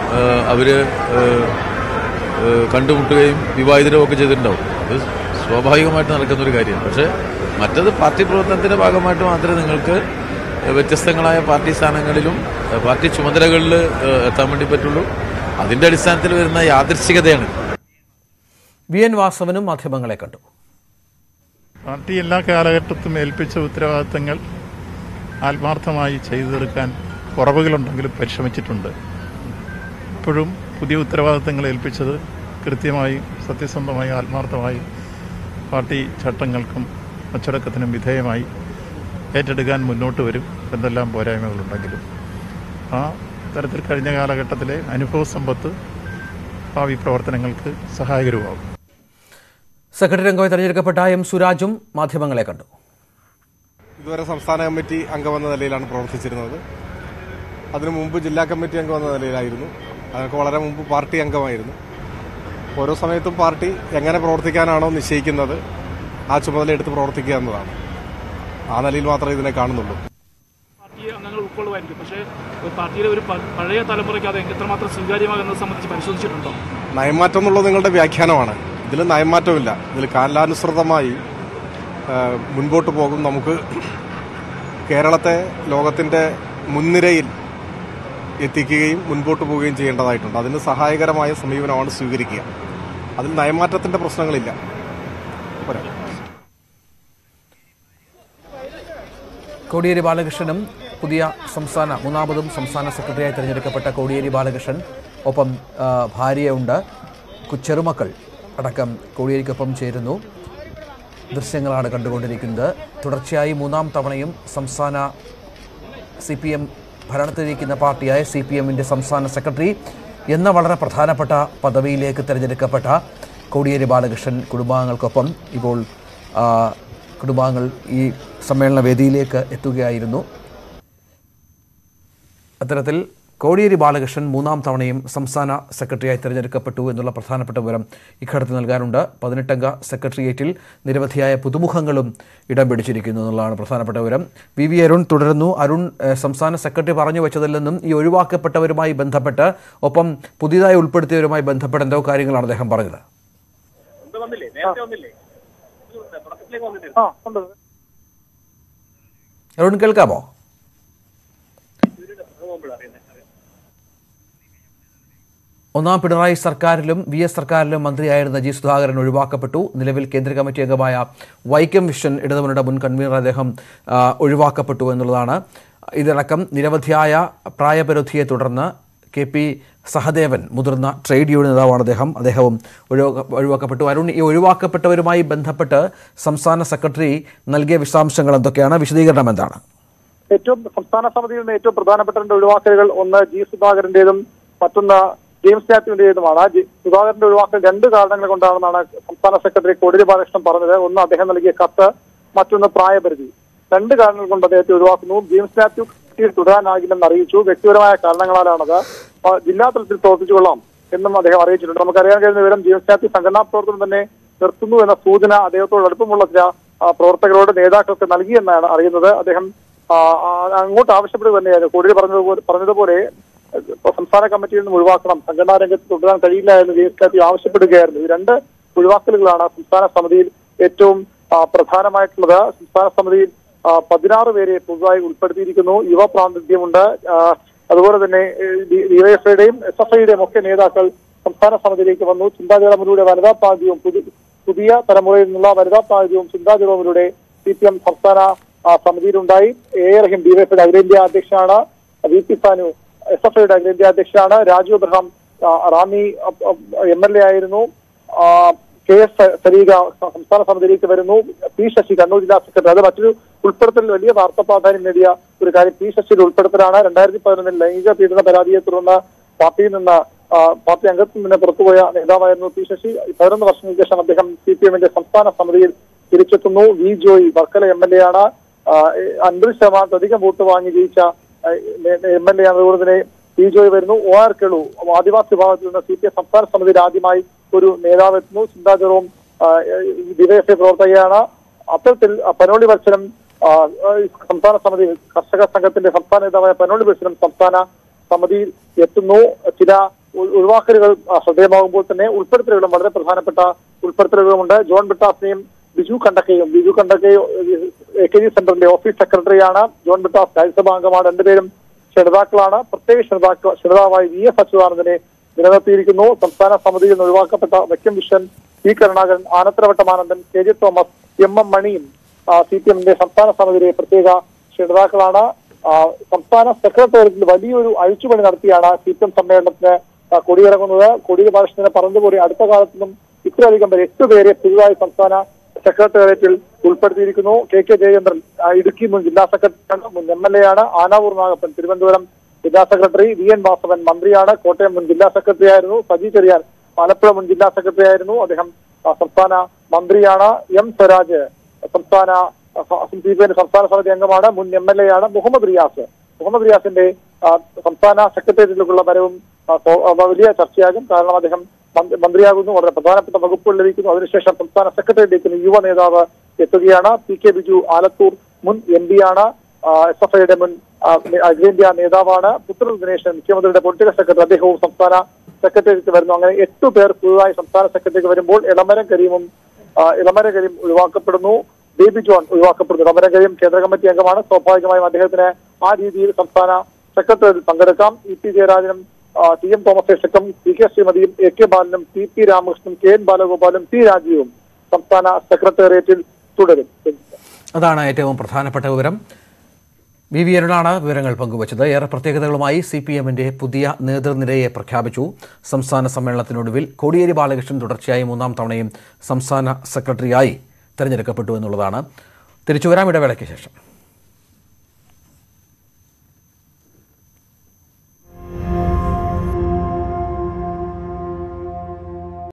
അവർ കണ്ടുമുട്ടുകയും വിവാഹിതരും ഒക്കെ ചെയ്തിട്ടുണ്ടാവും അത് സ്വാഭാവികമായിട്ട് നടക്കുന്ന ഒരു കാര്യമാണ് പക്ഷേ മറ്റത് പാർട്ടി പ്രവർത്തനത്തിൻ്റെ ഭാഗമായിട്ട് മാത്രമേ നിങ്ങൾക്ക് വ്യത്യസ്തങ്ങളായ പാർട്ടി സ്ഥാനങ്ങളിലും ഏഹ്, പാർട്ടി ചുമതലകളിൽ ഏഹ്, എത്താൻ വേണ്ടി പറ്റുള്ളൂ അതിൻ്റെ അടിസ്ഥാനത്തിൽ വരുന്ന യാദൃശ്ചികതയാണ് വി എൻ വാസവനും മാധ്യമങ്ങളെ കണ്ടു പാർട്ടി എല്ലാ കാലഘട്ടത്തും ഏൽപ്പിച്ച ഉത്തരവാദിത്തങ്ങൾ ആത്മാർത്ഥമായി ചെയ്തു തീർക്കാൻ കുറവുകളുണ്ടെങ്കിലും പരിശ്രമിച്ചിട്ടുണ്ട് ഇപ്പോഴും പുതിയ ഉത്തരവാദിത്തങ്ങൾ ഏൽപ്പിച്ചത് കൃത്യമായി സത്യസന്ധമായി ആത്മാർത്ഥമായി പാർട്ടി ചട്ടങ്ങൾക്കും അച്ചടക്കത്തിനും വിധേയമായി ഏറ്റെടുക്കാൻ മുന്നോട്ട് വരും എന്തെല്ലാം പോരായ്മകളുണ്ടെങ്കിലും ആ തരത്തിൽ കഴിഞ്ഞ കാലഘട്ടത്തിലെ അനുഭവ സമ്പത്ത് ഭാവി പ്രവർത്തനങ്ങൾക്ക് സഹായകരമാകും സെക്രട്ടറി അംഗമായി തെരഞ്ഞെടുക്കപ്പെട്ട എം സുരാജും മാധ്യമങ്ങളെ കണ്ടു ഇതുവരെ സംസ്ഥാന കമ്മിറ്റി അംഗമെന്ന നിലയിലാണ് പ്രവർത്തിച്ചിരുന്നത് അതിനു മുമ്പ് ജില്ലാ കമ്മിറ്റി അംഗമെന്ന നിലയിലായിരുന്നു അതൊക്കെ വളരെ മുമ്പ് പാർട്ടി അംഗമായിരുന്നു ഓരോ സമയത്തും പാർട്ടി എങ്ങനെ പ്രവർത്തിക്കാനാണോ നിശ്ചയിക്കുന്നത് ആ ചുമതല എടുത്ത് പ്രവർത്തിക്കുക എന്നതാണ് ആ നിലയിൽ മാത്രമേ ഇതിനെ കാണുന്നുള്ളൂ പാർട്ടി അംഗങ്ങൾ ഉൾക്കൊള്ളുമായിരിക്കും പക്ഷേ ഒരു പാർട്ടിയിലെ ഒരു പ- പഴയ തലമുറയ്ക്ക് അത് എത്രമാത്രം സ്വീകാര്യമാകുന്നത് സംബന്ധിച്ച് പരിശോധിച്ചിട്ടുണ്ടോ നയമാറ്റം എന്നുള്ളത് നിങ്ങളുടെ വ്യാഖ്യാനമാണ് ഇതിൽ നയമാറ്റമില്ല ഇതിൽ കാലാനുസൃതമായി ആ, മുൻപോട്ട് പോകും നമുക്ക് കേരളത്തെ ലോകത്തിൻ്റെ മുൻനിരയിൽ എത്തിക്കുകയും മുൻപോട്ട് പോവുകയും ചെയ്യേണ്ടതായിട്ടുണ്ട് അതിന് സഹായകരമായ സമീപനമാണ് സ്വീകരിക്കുക അതിൽ നയമാറ്റത്തിൻ്റെ പ്രശ്നങ്ങളില്ല പോരാ കോടിയേരി ബാലകൃഷ്ണനും പുതിയ സംസ്ഥാന മൂന്നാമതും സംസ്ഥാന സെക്രട്ടറിയായി തിരഞ്ഞെടുക്കപ്പെട്ട കോടിയേരി ബാലകൃഷ്ണൻ ഒപ്പം ആ, ഭാര്യയുണ്ട് കു- ചെറുമക്കൾ അടക്കം കോടിയേരിക്കൊപ്പം ചേരുന്നു ദൃശ്യങ്ങളാണ് കണ്ടുകൊണ്ടിരിക്കുന്നത് തുടർച്ചയായി മൂന്നാം തവണയും സംസ്ഥാന സി പി എം ഭരണത്തിലിരിക്കുന്ന പാർട്ടിയായ സി പി എമ്മിൻ്റെ സംസ്ഥാന സെക്രട്ടറി എന്ന വളരെ പ്രധാനപ്പെട്ട പദവിയിലേക്ക് തിരഞ്ഞെടുക്കപ്പെട്ട കോടിയേരി ബാലകൃഷ്ണൻ കുടുംബാംഗങ്ങൾക്കൊപ്പം ഇപ്പോൾ ആ, കുടുംബാംഗങ്ങൾ ഈ സമ്മേളന വേദിയിലേക്ക് എത്തുകയായിരുന്നു അത്തരത്തിൽ കോടിയേരി ബാലകൃഷ്ണൻ മൂന്നാം തവണയും സംസ്ഥാന സെക്രട്ടറിയായി തിരഞ്ഞെടുക്കപ്പെട്ടു എന്നുള്ള പ്രധാനപ്പെട്ട വിവരം ഇക്കടത്ത് നൽകാനുണ്ട് പതിനെട്ടംഗ സെക്രട്ടേറിയറ്റിൽ നിരവധിയായ പുതുമുഖങ്ങളും ഇടം പിടിച്ചിരിക്കുന്നു എന്നുള്ളതാണ് പ്രധാനപ്പെട്ട വിവരം വി വി അരുൺ തുടരുന്നു അരുൺ ഏഹ്, സംസ്ഥാന സെക്രട്ടറി പറഞ്ഞു വെച്ചതിൽ നിന്നും ഈ ഒഴിവാക്കപ്പെട്ടവരുമായി ബന്ധപ്പെട്ട് ഒപ്പം പുതിയതായി ഉൾപ്പെടുത്തിയവരുമായി ബന്ധപ്പെട്ട് എന്തോ കാര്യങ്ങളാണ് അദ്ദേഹം പറഞ്ഞത് വന്നില്ലേ നേരത്തെ വന്നില്ലേ തുടക്കത്തിലേക്ക് വന്നില്ലേ ആ ഉണ്ട് അരുൺ കേൾക്കാമോ ഒന്നാം പിണറായി സർക്കാരിലും വി എസ് സർക്കാരിലും മന്ത്രിയായിരുന്ന ജി സുധാകരൻ ഒഴിവാക്കപ്പെട്ടു നിലവിൽ കേന്ദ്ര കമ്മിറ്റി അംഗമായ വൈക്കം വിഷൻ ഇടതുമുന്നണിയുടെ മുൻ കൺവീനർ അദ്ദേഹം ആ, ഒഴിവാക്കപ്പെട്ടു എന്നുള്ളതാണ് ഇതിനടക്കം നിരവധിയായ പ്രായപരിധിയെ തുടർന്ന് കെ പി സഹദേവൻ മുതിർന്ന ട്രേഡ് യൂണിയൻ നേതാവാണ് അദ്ദേഹം അദ്ദേഹവും ഒഴിവാക്ക ഒഴിവാക്കപ്പെട്ടു അരുൺ ഈ ഒഴിവാക്കപ്പെട്ടവരുമായി ബന്ധപ്പെട്ട് സംസ്ഥാന സെക്രട്ടറി നൽകിയ വിശദാംശങ്ങൾ എന്തൊക്കെയാണ് വിശദീകരണം എന്താണ് ഏറ്റവും സംസ്ഥാന സമിതിയിൽ നിന്ന് ഏറ്റവും പ്രധാനപ്പെട്ട രണ്ട് ഒഴിവാക്കലുകൾ ഒന്ന് ജി സുധാകരന്റേതും മറ്റൊന്ന് ജെയിംസ് മാത്യുവിന്റേതുമാണ് ജി- സുധാകരന്റെ ഒഴിവാക്കൽ രണ്ട് കാരണങ്ങൾ കൊണ്ടാണെന്നാണ് സംസ്ഥാന സെക്രട്ടറി കോടിയേരി ബാലകൃഷ്ണൻ പറഞ്ഞത് ഒന്ന് അദ്ദേഹം നൽകിയ കത്ത് മറ്റൊന്ന് പ്രായപരിധി രണ്ട് കാരണങ്ങൾ കൊണ്ട് അദ്ദേഹത്തെ ഒഴിവാക്കുന്നു ജെയിംസ് മാത്യു പാർട്ടിയിൽ തുടരാനാകില്ലെന്ന് അറിയിച്ചു വ്യക്തിപരമായ കാരണങ്ങളാലാണത് ആ, ജില്ലാ തലത്തിൽ പ്രവർത്തിച്ചുകൊള്ളാം എന്നും അദ്ദേഹം അറിയിച്ചിട്ടുണ്ട് നമുക്കറിയാൻ കഴിയുന്ന വിവരം ജെയിംസ് മാത്യു സംഘടനാ പ്രവർത്തനം തന്നെ നിർത്തുന്നു എന്ന സൂചന അദ്ദേഹത്തോട് അടുപ്പമുള്ള ചില ആ, പ്രവർത്തകരോട് നേതാക്കൾക്ക് നൽകിയെന്നാണ് അറിയുന്നത് അദ്ദേഹം ആ, ആ, അങ്ങോട്ട് ആവശ്യപ്പെടുക തന്നെയായിരുന്നു കോടിയേരി പറഞ്ഞതുപോലെ പറഞ്ഞതുപോലെ ഇപ്പൊ സംസ്ഥാന കമ്മിറ്റിയിൽ നിന്നും ഒഴിവാക്കണം സംഘടനാ രംഗത്ത് തുടരാൻ കഴിയില്ല എന്ന് ജെ എസ് കാറ്റി ആവശ്യപ്പെടുകയായിരുന്നു ഈ രണ്ട് ഒഴിവാക്കലുകളാണ് സംസ്ഥാന സമിതിയിൽ ഏറ്റവും ആ, പ്രധാനമായിട്ടുള്ളത് സംസ്ഥാന സമിതിയിൽ ആ, പതിനാറ് പേരെ പുതുതായി ഉൾപ്പെടുത്തിയിരിക്കുന്നു യുവ പ്രാതിനിധ്യമുണ്ട് ആ, അതുപോലെ തന്നെ ഡിവൈഎഫ്ഐയുടെയും എസ് എഫ് ഐയുടെയും ഒക്കെ നേതാക്കൾ സംസ്ഥാന സമിതിയിലേക്ക് വന്നു ചിന്താജലമുരുടെ വനിതാ പ്രാതിനിധ്യവും പുതു- പുതിയ തലമുറയിൽ നിന്നുള്ള വനിതാ പ്രാതിനിധ്യവും ചിന്താജലമുരുടെ സി പി എം സംസ്ഥാന ആ, സമിതിയിലുണ്ടായി എ എ റഹീം ഡിവൈഎഫ്ഐയുടെ അഖിലേന്ത്യാ അധ്യക്ഷനാണ് V P Sanu S F ഐയുടെ അഖിലേന്ത്യാ അധ്യക്ഷനാണ് രാജു അബ്രഹാം ആ, റാന്നി എം എൽ എ ആയിരുന്നു ആ, കെ എസ് സരീക സംസ്ഥാന സമിതിയിലേക്ക് വരുന്നു പി ശശി കണ്ണൂർ ജില്ലാ സെക്രട്ടറി അത് മറ്റൊരു ഉൾപ്പെടുത്തൽ വലിയ വാർത്താ പ്രാധാന്യം നേടിയ ഒരു കാര്യം പി ശശിയുടെ ഉൾപ്പെടുത്തലാണ് രണ്ടായിരത്തി പതിനൊന്നിൽ ലൈംഗിക പീഡന പരാതിയെ തുടർന്ന് പാർട്ടിയിൽ നിന്ന് ആ, പാർട്ടി അംഗത്തിൽ നിന്ന് പുറത്തുപോയ നേതാവായിരുന്നു പി ശശി പതിനൊന്ന് വർഷങ്ങൾക്ക് ശേഷം അദ്ദേഹം സി പി എമ്മിന്റെ സംസ്ഥാന സമിതിയിൽ തിരിച്ചെത്തുന്നു V Joy Varkala M L A ആണ് ആ, അൻപത് ശതമാനത്തിലധികം വോട്ട് വാങ്ങി ജയിച്ച എം എൽ എ ആണ് അതുപോലെ തന്നെ പി ജോയ് വരുന്നു ഒ ആർ കെളു ആദിവാസി വിഭാഗത്തിൽ നിന്ന് സി പി എം സംസ്ഥാന സമിതിയിൽ ആദ്യമായി ഒരു നേതാവ് എത്തുന്നു ചിന്താ ജെറോം ഡിവൈഎഫ്ഐ പ്രവർത്തകയാണ് അത്തരത്തിൽ ആ, പനോളി വത്സരം ആ, ആ, സംസ്ഥാന സമിതി കർഷക സംഘത്തിന്റെ സംസ്ഥാന നേതാവായ പനോളി വത്സരം സംസ്ഥാന സമിതിയിൽ എത്തുന്നു ചില ഒ- ഒഴിവാക്കലുകൾ ആ, ശ്രദ്ധേയമാകുമ്പോൾ തന്നെ ഉൾപ്പെടുത്തലുകളും വളരെ പ്രധാനപ്പെട്ട ഉൾപ്പെടുത്തലുകളുമുണ്ട് ജോൺ ബിട്ടാസിനെയും ബിജു കണ്ടക്കയും ബിജു കണ്ടക്കയും എ കെ ജി സെന്ററിന്റെ ഓഫീസ് സെക്രട്ടറിയാണ് ജോൺ ബിട്ടാസ് രാജ്യസഭാ അംഗമാണ് രണ്ടുപേരും ക്ഷണിതാക്കളാണ് പ്രത്യേക ക്ഷണിതാക്കൾ ക്ഷണിതാവായി വി എസ് അച്യുതാനന്ദനെ നിലനിർത്തിയിരിക്കുന്നു സംസ്ഥാന സമിതിയിൽ നിന്ന് ഒഴിവാക്കപ്പെട്ട വൈക്കം വിഷൻ പി കരുണാകരൻ ആനത്തരവട്ടമാനന്ദൻ K J Thomas M M മണിയും സി പി എമ്മിന്റെ സംസ്ഥാന സമിതിയിലെ പ്രത്യേക ക്ഷണിതാക്കളാണ് ആ, സംസ്ഥാന സെക്രട്ടേറിയറ്റിൽ വലിയൊരു അഴിച്ചുപണി നടത്തിയാണ് സി പി എം സമ്മേളനത്തിന് ആ, കൊടിയിറങ്ങുന്നത് കൊടിയ ബാലകൃഷ്ണനെ പറഞ്ഞതുപോലെ അടുത്ത കാലത്തൊന്നും ഇത്രയധികം പേര് എട്ട് പേരെ പുതുതായി സംസ്ഥാന സെക്രട്ടേറിയറ്റിൽ ഉൾപ്പെടുത്തിയിരിക്കുന്നു കെ കെ ജയചന്ദ്രൻ ആ, ഇടുക്കി മുൻ ജില്ലാ സെക്രട്ടറിയാണ് മുൻ എം എൽ എ ആണ് ആനാവൂർ നാഗപ്പൻ തിരുവനന്തപുരം ജില്ലാ സെക്രട്ടറി വി എൻ വാസവൻ മന്ത്രിയാണ് കോട്ടയം മുൻ ജില്ലാ സെക്രട്ടറി ആയിരുന്നു സജി ചെറിയാൻ ആലപ്പുഴ മുൻ ജില്ലാ സെക്രട്ടറി ആയിരുന്നു അദ്ദേഹം ആ, സംസ്ഥാന മന്ത്രിയാണ് എം സ്വരാജ് സംസ്ഥാന സി പി എമ്മിന്റെ സംസ്ഥാന സമിതി അംഗമാണ് മുൻ എം എൽ എ ആണ് മുഹമ്മദ് റിയാസ് മുഹമ്മദ് റിയാസിന്റെ ആ, സംസ്ഥാന സെക്രട്ടേറിയറ്റിലേക്കുള്ള വരവും ആ, സോ- ആ, വലിയ ചർച്ചയാകും കാരണം അദ്ദേഹം മന്ത്രി- മന്ത്രിയാകുന്നു വളരെ പ്രധാനപ്പെട്ട വകുപ്പുകൾ ലഭിക്കുന്നു അതിനുശേഷം സംസ്ഥാന സെക്രട്ടേറിയറ്റിലേക്ക് യുവ നേതാവ് എത്തുകയാണ് പി കെ ബിജു ആലത്തൂർ മുൻ എം പി ആണ് എസ് എഫ് ഐയുടെ മുൻ ആ, അഖിലേന്ത്യാ നേതാവാണ് പുത്രൻ ദിനേശൻ മുഖ്യമന്ത്രിയുടെ പൊളിറ്റിക്കൽ സെക്രട്ടറി അദ്ദേഹവും സംസ്ഥാന സെക്രട്ടേറിയറ്റ് വരുന്നു അങ്ങനെ എട്ടു പേർ പുതുതായി സംസ്ഥാന സെക്രട്ടറിക്ക് വരുമ്പോൾ ഇളമരം കരീമും ആ, ഇളമരം കരീം ഒഴിവാക്കപ്പെടുന്നു ബേബി ജോൺ ഒഴിവാക്കപ്പെടുന്നു ഇളമരം കരീം കേന്ദ്ര കമ്മിറ്റി അംഗമാണ് സ്വാഭാവികമായും അദ്ദേഹത്തിന് ആ രീതിയിൽ സംസ്ഥാന സെക്രട്ടറിയിൽ പങ്കെടുക്കാം ഇ പി ജയരാജനും ആ, ടി എം തോമസ് ഐസക്കും പി കെ ശ്രീമതിയും എ കെ ബാലനും ടി പി രാമകൃഷ്ണനും കെ എൻ ബാലഗോപാലും പി രാജീവും സംസ്ഥാന സെക്രട്ടേറിയറ്റിൽ തുടരും അതാണ് ഏറ്റവും പ്രധാനപ്പെട്ട വിവരം വി വി അരുണാണ് വിവരങ്ങൾ പങ്കുവച്ചത് ഏറെ പ്രത്യേകതകളുമായി സി പി എമ്മിന്റെ പുതിയ നേതൃനിരയെ പ്രഖ്യാപിച്ചു സംസ്ഥാന സമ്മേളനത്തിനൊടുവിൽ കോടിയേരി ബാലകൃഷ്ണൻ തുടർച്ചയായി മൂന്നാം തവണയും സംസ്ഥാന സെക്രട്ടറിയായി തെരഞ്ഞെടുക്കപ്പെട്ടു എന്നുള്ളതാണ് തിരിച്ചുവരാം ഇടവേളയ്ക്ക് ശേഷം